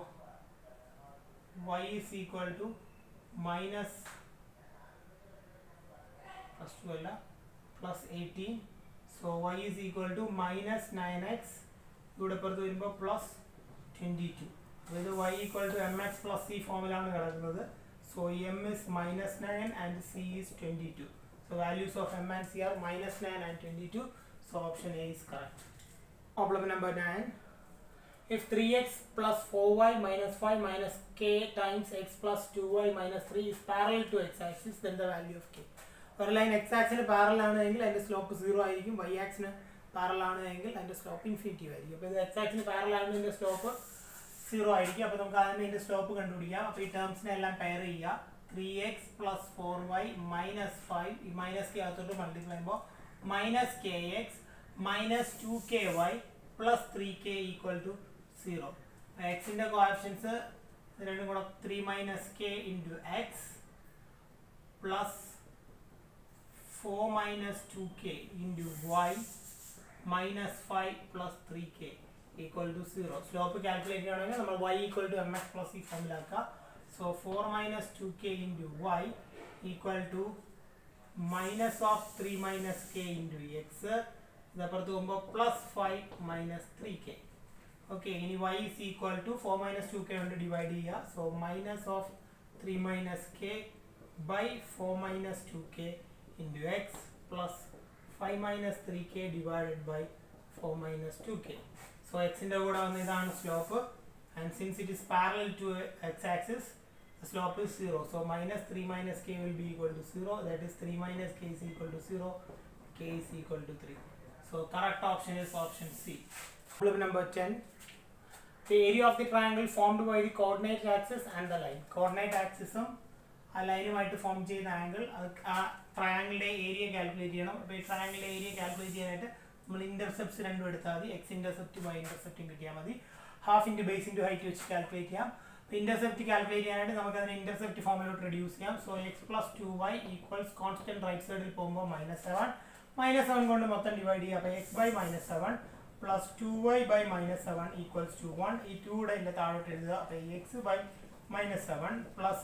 y is equal to minus first two അല്ല plus eighteen so y is equal to minus nine x ഇവിടെ പുറത്ത് വരുമ്പോൾ പ്ലസ് ട്വൻറ്റി ടു അതായത് y equal to M X plus c ഫോമിലാണ് കിടക്കുന്നത് so m is minus nine and c is twenty two so values of m and c are minus nine and twenty two so option A is correct. Problem number 9. If 3x plus 4y minus 5 minus k times x plus 2y minus 3 is parallel to x axis, then the value of k. ഒരു ലൈൻ എക്സ് ആക്സിന് പാരൽ ആണെങ്കിൽ അതിന്റെ സ്ലോപ്പ് സീറോ ആയിരിക്കും വൈ ആക്സിന് പാരൽ ആണെങ്കിൽ അതിന്റെ സ്ലോപ്പ് ഇൻഫിനിറ്റീവ് ആയിരിക്കും അപ്പോൾ ഇത് എക്സ് ആക്സിന് പാരൽ ആണെങ്കിൽ ഇതിന്റെ സ്ലോപ്പ് സീറോ ആയിരിക്കും അപ്പോൾ നമുക്ക് അതിന് ഇതിന്റെ സ്ലോപ്പ് കണ്ടുപിടിക്കാം അപ്പോൾ ഈ ടേംസിനെ എല്ലാം പെയർ ചെയ്യുക three x plus four y minus five ഈ മൈനസ് കെ അകത്തോട്ട് മൾട്ടിപ്ലൈ ചെയ്യുമ്പോൾ minus k X minus two k Y plus three k equal to zero എക്സിൻ്റെ കോആപ്ഷൻസ് രണ്ടും കൂടെ three minus k into x plus four minus two k into y minus five plus three k equal to zero slope calculate ചെയ്യണമെങ്കിൽ നമ്മൾ y equal to M X plus ഈ ഫോമിലാക്കുക so four minus two k into y equal to minus of three minus k into x ഇതപ്പുറത്ത് പോകുമ്പോൾ plus five minus three k okay ഇനി y is equal to four minus two K കൊണ്ട് ഡിവൈഡ് ചെയ്യുക so minus of three minus k by four minus two k into x plus five minus three k divided by four minus two k so എക്സിൻ്റെ കൂടെ വന്ന ഇതാണ് slope and since it is parallel to x axis the slope is 0 so minus 3 minus k will be equal to 0 that is 3 minus k is equal to 0 k is equal to 3 so correct option is option c problem number 10 the area of the triangle formed by the coordinate axis and the line coordinate axis ഉം ആ ലൈനുമായിട്ട് ഫോം ചെയ്യുന്ന ആംഗിൾ ആ ട്രയാങ്കിളിൻ്റെ ഏരിയ കാൽക്കുലേറ്റ് ചെയ്യണം അപ്പോൾ ഈ ട്രയാങ്കിളിൻ്റെ ഏരിയ കാൽക്കുലേറ്റ് ചെയ്യാനായിട്ട് നമ്മൾ ഇന്റർസെപ്റ്റ്സ് രണ്ടും എടുത്താൽ മതി എക്സ് ഇന്റർസെപ്റ്റ് വൈ ഇന്റർസെപ്റ്റും കിട്ടിയാൽ മതി half into base into height വെച്ച് കാൽക്കുലേറ്റ് ചെയ്യാം ഇന്റർസെപ്റ്റ് കാൽക്കുലേറ്റ് ചെയ്യാനായിട്ട് നമുക്ക് അതിനെ ഇന്റർസെപ്റ്റ് ഫോമിലോട്ട് റെഡ്യൂസ് ചെയ്യാം so x plus two y equals constant right സൈഡിൽ പോകുമ്പോൾ മൈനസ് സെവൻ മൈനസ് സെവൻ കൊണ്ട് മൊത്തം ഡിവൈഡ് ചെയ്യുക അപ്പോൾ x by minus seven plus two y by minus seven equals to one ഈ ടൂടെ ഇതിൻ്റെ താഴോട്ട് എഴുതുക അപ്പോൾ x by minus seven plus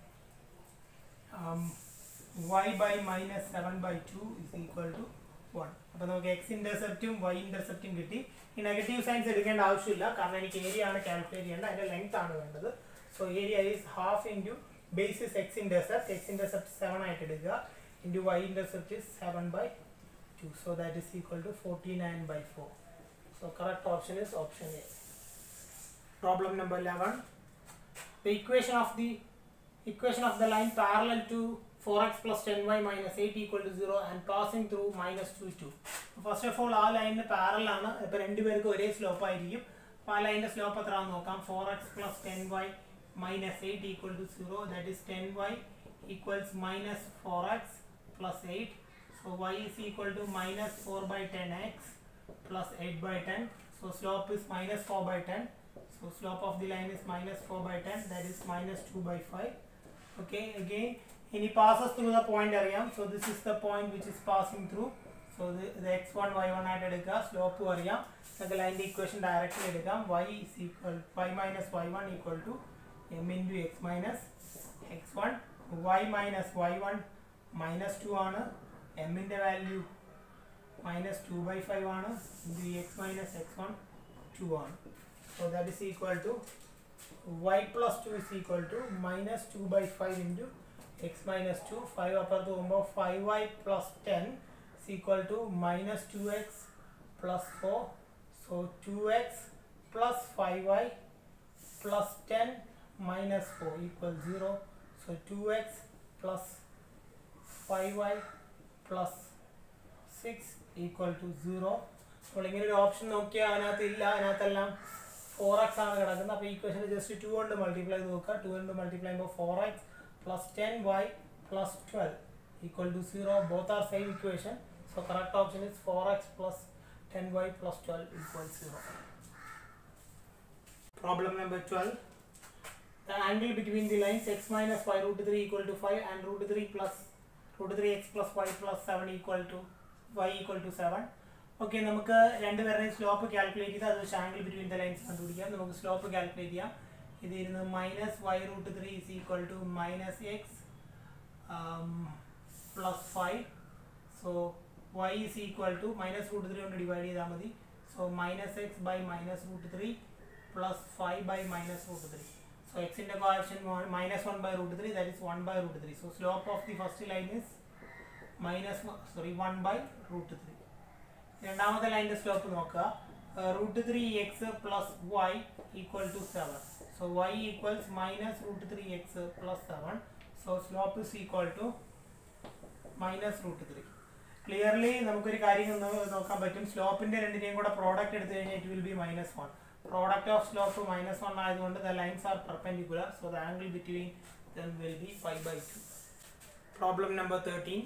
Y by minus seven by two is equal to one അപ്പോൾ നമുക്ക് എക്സ് ഇന്റർസെപ്റ്റും വൈ ഇന്റർസെപ്റ്റും കിട്ടി ഈ നെഗറ്റീവ് സൈൻസ് എടുക്കേണ്ട ആവശ്യമില്ല കാരണം എനിക്ക് ഏരിയ ആണ് കാൽക്കുലേറ്റ് ചെയ്യേണ്ടത് അതിൻ്റെ ലെങ്ത് ആണ് വേണ്ടത് so area is half into base is x intercept x intercept seven ആയിട്ട് എടുക്കുക into y intercept is seven by two so that is equal to forty nine by four so correct option is option A problem number eleven the equation of the equation of the line parallel to 4x plus 10y minus 8 equal to 0 and passing through minus 2 2 first of all ആ ലൈനിന് പാരൽ ആണ് ഇപ്പൊ രണ്ടുപേർക്കും ഒരേ സ്ലോപ്പ് ആയിരിക്കും അപ്പോൾ ആ ലൈനിന്റെ സ്ലോപ്പ് എത്രയാണെന്ന് നോക്കാം four x plus ten y minus eight equal to zero that is ten y equals minus four x plus eight so Y is equal to minus four by ten x plus eight by ten so slope is minus four by ten So slope of the line is minus 4 by 10 that is minus 2 by 5. Okay again and it passes through the point area. So this is the point which is passing through. So the, the x1 y1 ആയിട്ട് എടുക്കുക സ്ലോപ്പ് അറിയാം നമുക്ക് ലൈൻ്റെ ഇക്വേഷൻ ഡയറക്റ്റ്ലി എടുക്കാം y is equal y minus y1 equal to m into x minus x1 y minus y1 minus 2 ആണ് m ൻ്റെ value minus two by five ആണ് into X minus X one two ആണ് So that is equal to y plus 2 is equal to minus 2 by 5 into x minus 2. 5 അപ്പുറത്ത് പോകുമ്പോൾ 5y plus 10 is equal to minus 2x plus 4. So 2x plus 5y plus 10 minus 4 equals 0. So 2x plus 5y plus 6 equal to 0. അപ്പോൾ ഇങ്ങനെ ഒരു ഓപ്ഷൻ നോക്കിയാൽ അതിനകത്ത് ഇല്ല അതിനകത്തെല്ലാം ഫോർ എക്സ് ആണ് കിടക്കുന്നത് അപ്പോൾ ഈക്വേഷൻ ജസ്റ്റ് ടു കൊണ്ട് മൾട്ടിപ്ലൈ ചെയ്ത് നോക്കുക ടു കൊണ്ട് മൾട്ടിപ്ലൈ ചെയ്യുമ്പോൾ four x plus ten y plus twelve equal to zero both are same equation so correct option is four x plus ten y plus twelve equal zero problem number twelve The angle between the lines x minus y root 3 equal to 5 and root 3 plus root 3x plus y plus 7 equal to y equal to 7 okay നമുക്ക് രണ്ടുപേരുടെയും സ്ലോപ്പ് കാൽക്കുലേറ്റ് ചെയ്ത് അത് വെച്ച് ആംഗിൾ ബിറ്റ്വീൻ ദ ലൈൻസ് കണ്ടുപിടിക്കാം നമുക്ക് സ്ലോപ്പ് കാൽക്കുലേറ്റ് ചെയ്യാം ഇത് ഇരുന്ന് minus y root three is equal to minus x plus five so y is equal to minus root three കൊണ്ട് ഡിവൈഡ് ചെയ്താൽ മതി so minus x by minus root three plus five by minus root three so എക്സിൻ്റെ coefficient minus one by root three that is one by root three so slope of the first line is minus sorry one by root three രണ്ടാമത്തെ ലൈനിൻ്റെ സ്ലോപ്പ് നോക്കുക root three x plus y equal to seven so y equals minus root three x plus seven so slope is equal to minus root three clearly നമുക്കൊരു കാര്യം ഒന്ന് നോക്കാൻ പറ്റും സ്ലോപ്പിന്റെ രണ്ടിനെയും കൂടെ പ്രോഡക്റ്റ് എടുത്തു കഴിഞ്ഞാൽ it will be minus one product of slope minus one ആയതുകൊണ്ട് the lines are perpendicular so the angle between them will be five by two problem number thirteen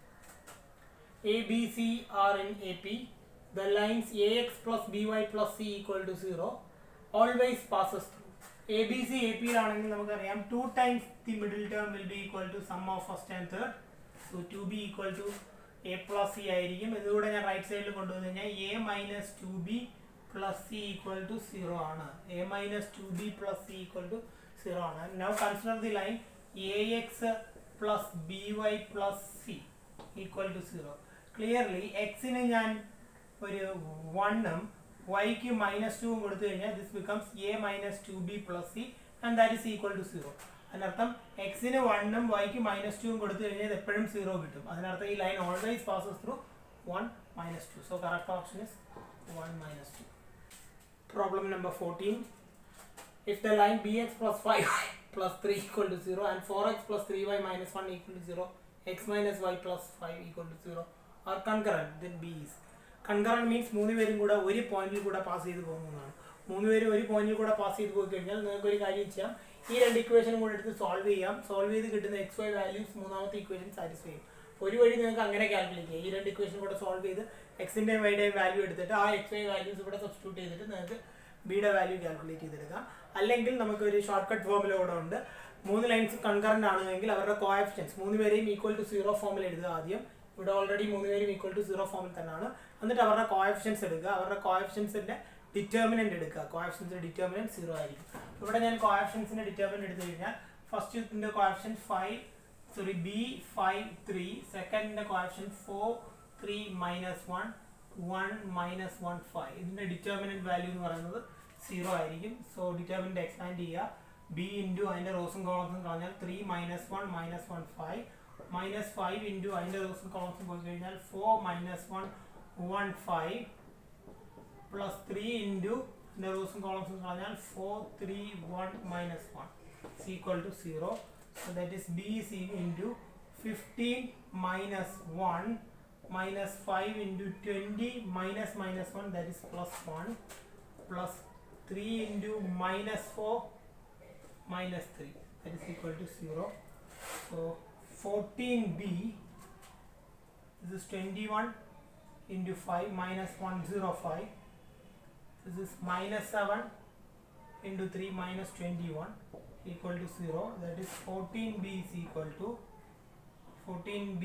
A, B, C are in AP. The lines AX plus BY plus C equal to 0 always passes through. A, B, C, AP ആണെങ്കിൽ നമുക്കറിയാം two times the middle term will be equal to sum of first and third so two B equal to A plus C ആയിരിക്കും ഇതുകൂടെ ഞാൻ റൈറ്റ് സൈഡിൽ കൊണ്ടുവന്നു കഴിഞ്ഞാൽ A minus two B plus C equal to zero ആണ് A minus two B plus C equal to zero ആണ് now consider the line A X plus B Y plus C equal to zero clearly എക്സിന് ഞാൻ ഒരു വണ്ണും വൈക്ക് മൈനസ് ടുവും കൊടുത്തു കഴിഞ്ഞാൽ this becomes A minus two B plus C and that is equal to zero അതിനർത്ഥം എക്സിന് വണ്ണും വൈക്ക് മൈനസ് ടുവും കൊടുത്തു കഴിഞ്ഞാൽ ഇത് എപ്പോഴും സീറോ കിട്ടും അതിനർത്ഥം ഈ line always passes through one minus two so correct option is one minus two problem number fourteen if the line bx plus 5y plus 3 equal to 0 and 4x plus 3y minus 1 equal to 0 x minus y plus 5 equal to 0 are concurrent then b is concurrent means മൂന്ന് പേരും കൂടെ ഒരു പോയിന്റിൽ കൂടെ പാസ് ചെയ്ത് പോകുന്നതാണ് മൂന്ന് പേരും ഒരു പോയിന്റിൽ കൂടെ പാസ് ചെയ്ത് പോയി കഴിഞ്ഞാൽ നിങ്ങൾക്ക് ഒരു കാര്യം ചെയ്യാം ഈ രണ്ട് ഇക്വേഷനും കൂടെ എടുത്ത് സോൾവ് ചെയ്യാം സോൾവ് ചെയ്ത് കിട്ടുന്ന എക്സ് വൈ വാല്യൂസ് മൂന്നാമത്തെ ഇക്വേഷൻ സാറ്റിസ്ഫൈ ചെയ്യും ഒരു വഴി നിങ്ങൾക്ക് അങ്ങനെ കാൽക്കുലേറ്റ് ചെയ്യാം ഈ രണ്ട് ഇക്വേഷൻ കൂടെ സോൾവ് ചെയ്ത് എക്സിൻ്റെയും വൈയുടെയും വാല്യൂ എടുത്തിട്ട് ആ എക്സ് വൈ വാല്യൂസ് ഇവിടെ സബ്സ്റ്റിറ്റ്യൂട്ട് ചെയ്തിട്ട് നിങ്ങൾക്ക് ബിയുടെ വാല്യൂ കാൽക്കുലേറ്റ് ചെയ്തെടുക്കാം അല്ലെങ്കിൽ നമുക്ക് ഒരു ഷോർട്ട് കട്ട് ഫോമിൽ ഇവിടെ ഉണ്ട് മൂന്ന് ലൈൻസ് കൺകറന്റ് ആണെങ്കിൽ അവരുടെ കോയഫിഷ്യൻസ് മൂന്ന് പേരെയും ഈക്വൽ ടു സീറോ ഫോമിൽ എഴുതുക ആദ്യം ഇവിടെ ഓൾറെഡി മൂന്ന് പേരും ഈക്വൽ ടു സീറോ ഫോമിൽ തന്നെയാണ് എന്നിട്ട് അവരുടെ കോയഫിഷ്യൻസ് എടുക്കുക അവരുടെ കോയഫിഷ്യൻസിന്റെ ഡിറ്റർമിനന്റ് എടുക്കുക കോയഫിഷ്യൻസിന്റെ ഡിറ്റർമിനന്റ് സീറോ ആയിരിക്കും ഇവിടെ ഞാൻ കോയഫിഷ്യൻസിന്റെ ഡിറ്റർമിനന്റ് എടുത്തു കഴിഞ്ഞാൽ ഫസ്റ്റ് ഇതിന്റെ coefficient five sorry B five three സെക്കൻഡിന്റെ coefficient four three minus one one minus one five ഇതിന്റെ ഡിറ്റർമിനന്റ് വാല്യൂ എന്ന് പറയുന്നത് സീറോ ആയിരിക്കും സോ ഡിറ്റർമിനന്റ് എക്സ്പാൻഡ് ചെയ്യുക ബി ഇൻറ്റു അതിന്റെ റോസും കോളംസും കളഞ്ഞാൽ three minus one minus one five minus five into അതിന്റെ റോസും കോളംസും പോയി കഴിഞ്ഞാൽ four minus one one five plus three into അതിന്റെ റോസും കോളംസും കളഞ്ഞാൽ four three one minus one equal to zero so that is b is into 15 minus 1 minus 5 into 20 minus minus 1 that is plus 1 plus 3 into minus 4 minus 3 that is equal to 0 so 14b this is 21 into 5 minus 105 this is minus 7 into 3 minus 21 equal to 0 that is 14b is equal to 14b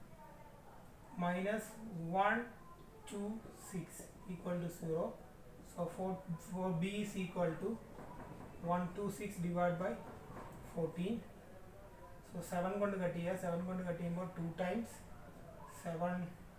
minus 1 2 6 equal to 0 so 4 4b is equal to 1 2 6 divided by 14 so 7 കൊണ്ട് കട്ട് ചെയ്യുക 7 കൊണ്ട് കട്ട് ചെയ്യുമ്പോൾ 2 times 7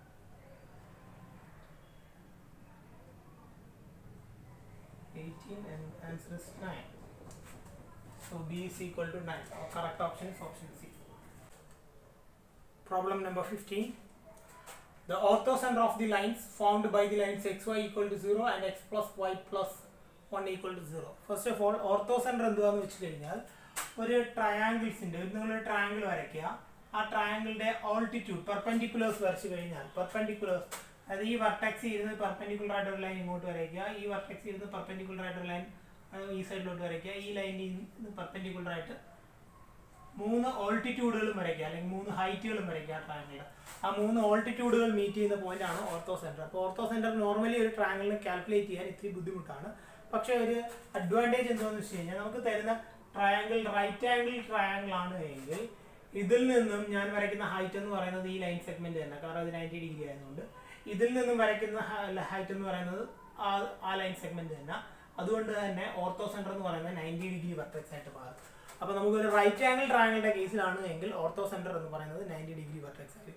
18 and answer is 9 so B is equal to 9. Our correct option is option C. Problem number 15. The orthocenter of the lines formed by the lines xy equal to 0 and x plus y plus 1 equal to 0. First of all, orthocenter എന്താന്ന് വെച്ച് കഴിഞ്ഞാൽ ഒരു ട്രയാങ്കിൾസിന്റെ നിങ്ങളൊരു ട്രയാങ്കിൾ വരയ്ക്കുക ആ ട്രയാങ്കിളിന്റെ ഓൾട്ടിറ്റ്യൂഡ് പെർപെൻഡിക്കുലേഴ്സ് വരച്ചു കഴിഞ്ഞാൽ പെർപെൻഡിക്കുലേഴ്സ് അതായത് ഈ വർട്ടെക്സ് ഇരുന്ന് പെർപെൻഡിക്കുലർ ആയിട്ട് ഒരു ലൈൻ ഇങ്ങോട്ട് വരയ്ക്കുക ഈ വർട്ടെക്സ് ഇരുന്ന് പെർപെൻഡിക്കുലർ ആയിട്ട് ഒരു ലൈൻ ഈ സൈഡിലോട്ട് വരയ്ക്കുക ഈ ലൈനിൽ നിന്ന് പെർപെൻഡിക്കുലർ ആയിട്ട് മൂന്ന് ഓൾട്ടിറ്റ്യൂഡുകളും വരയ്ക്കുക അല്ലെങ്കിൽ മൂന്ന് ഹൈറ്റുകളും വരയ്ക്കുക ട്രയാങ്കിളിൽ ആ മൂന്ന് ഓൾട്ടിറ്റ്യൂഡുകൾ മീറ്റ് ചെയ്യുന്ന പോയിന്റ് ആണ് ഓർത്തോ സെന്റർ അപ്പോൾ ഓർത്തോ സെന്റർ നോർമലി ഒരു ട്രയാങ്കിളിന് കാൽക്കുലേറ്റ് ചെയ്യാൻ ഇത്തിരി ബുദ്ധിമുട്ടാണ് പക്ഷേ ഒരു അഡ്വാൻറ്റേജ് എന്താണെന്ന് വെച്ച് കഴിഞ്ഞാൽ നമുക്ക് തരുന്ന ട്രയാങ്കിൾ റൈറ്റ് ആംഗിൾ ട്രയാങ്കിൾ ആണ് എങ്കിൽ ഇതിൽ നിന്നും ഞാൻ വരയ്ക്കുന്ന ഹൈറ്റ് എന്ന് പറയുന്നത് ഈ ലൈൻ സെഗ്മെന്റ് തന്നെ കാരണം അത് നയൻറ്റി ഡിഗ്രി ആയതുകൊണ്ട് ഇതിൽ നിന്നും വരയ്ക്കുന്ന ഹൈറ്റ് എന്ന് പറയുന്നത് ആ ആ ലൈൻ സെഗ്മെന്റ് തന്നെ അതുകൊണ്ട് തന്നെ ഓർത്തോ സെന്റർ എന്ന് പറയുന്നത് നയൻറ്റി ഡിഗ്രി വെർട്ടെക്സ് ആയിട്ട് മാറും അപ്പോൾ നമുക്കൊരു റൈറ്റ് ആംഗിൾ ട്രയാങ്കിളുടെ കേസിലാണ് എങ്കിൽ ഓർത്തോ സെന്റർ എന്ന് പറയുന്നത് നയൻറ്റി ഡിഗ്രി വെർട്ടെക്സ് ആയിരിക്കും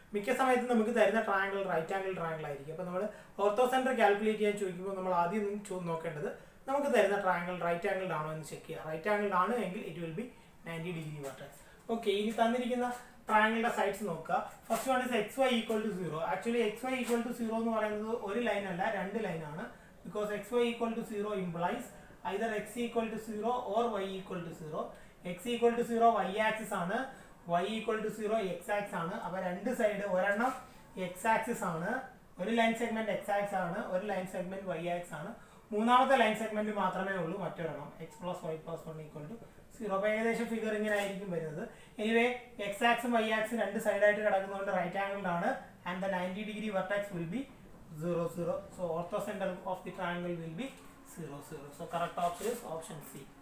മിക്ക സമയത്തും നമുക്ക് തരുന്ന ട്രയാങ്കിൾ റൈറ്റ് ആംഗിൾ ട്രയാങ്കിൾ ആയിരിക്കും അപ്പോൾ നമ്മൾ ഓർത്തോ സെൻറ്റർ കാൽക്കുലേറ്റ് ചെയ്യാൻ ചോദിക്കുമ്പോൾ നമ്മൾ ആദ്യം ചോ- നോക്കേണ്ടത് നമുക്ക് തരുന്ന ട്രയാങ്കിൾ റൈറ്റ് ആംഗിൾഡ് ആണോ എന്ന് ചെക്ക് ചെയ്യുക റൈറ്റ് ആംഗിൾഡ് ആണ് എങ്കിൽ it will be ninety degree vertex okay ഇനി തന്നിരിക്കുന്ന ട്രയാങ്കിളിന്റെ സൈഡ്സ് നോക്കുക first one is x y equal to zero actually x y equal to zero എന്ന് പറയുന്നത് ഒരു ലൈൻ അല്ല രണ്ട് ലൈൻ ആണ് because x y equal to zero implies either x equal to zero or y equal to zero x equal to zero y axis ആണ് y equal to zero x axis ആണ് അപ്പൊ രണ്ട് സൈഡ് ഒരെണ്ണം എക്സ് ആക്സിസ് ആണ് ഒരു ലൈൻ സെഗ്മെന്റ് എക്സ് ആക്സ് ആണ് ഒരു ലൈൻ സെഗ്മെന്റ് വൈ ആക്സ് ആണ് മൂന്നാമത്തെ ലൈൻ സെഗ്മെന്റ് മാത്രമേ ഉള്ളൂ മറ്റൊരെണ്ണം x plus y plus one equal to zero അപ്പൊ ഏകദേശം ഫിഗർ ഇങ്ങനെ ആയിരിക്കും വരുന്നത് എനിവേ എക്സ് ആക്സും വൈ ആക്സും രണ്ട് സൈഡായിട്ട് കിടക്കുന്നതുകൊണ്ട് റൈറ്റ് ആംഗിൾഡ് ആണ് and the ninety degree vertex will be zero zero so orthocentre of the triangle will be zero zero so correct option is option C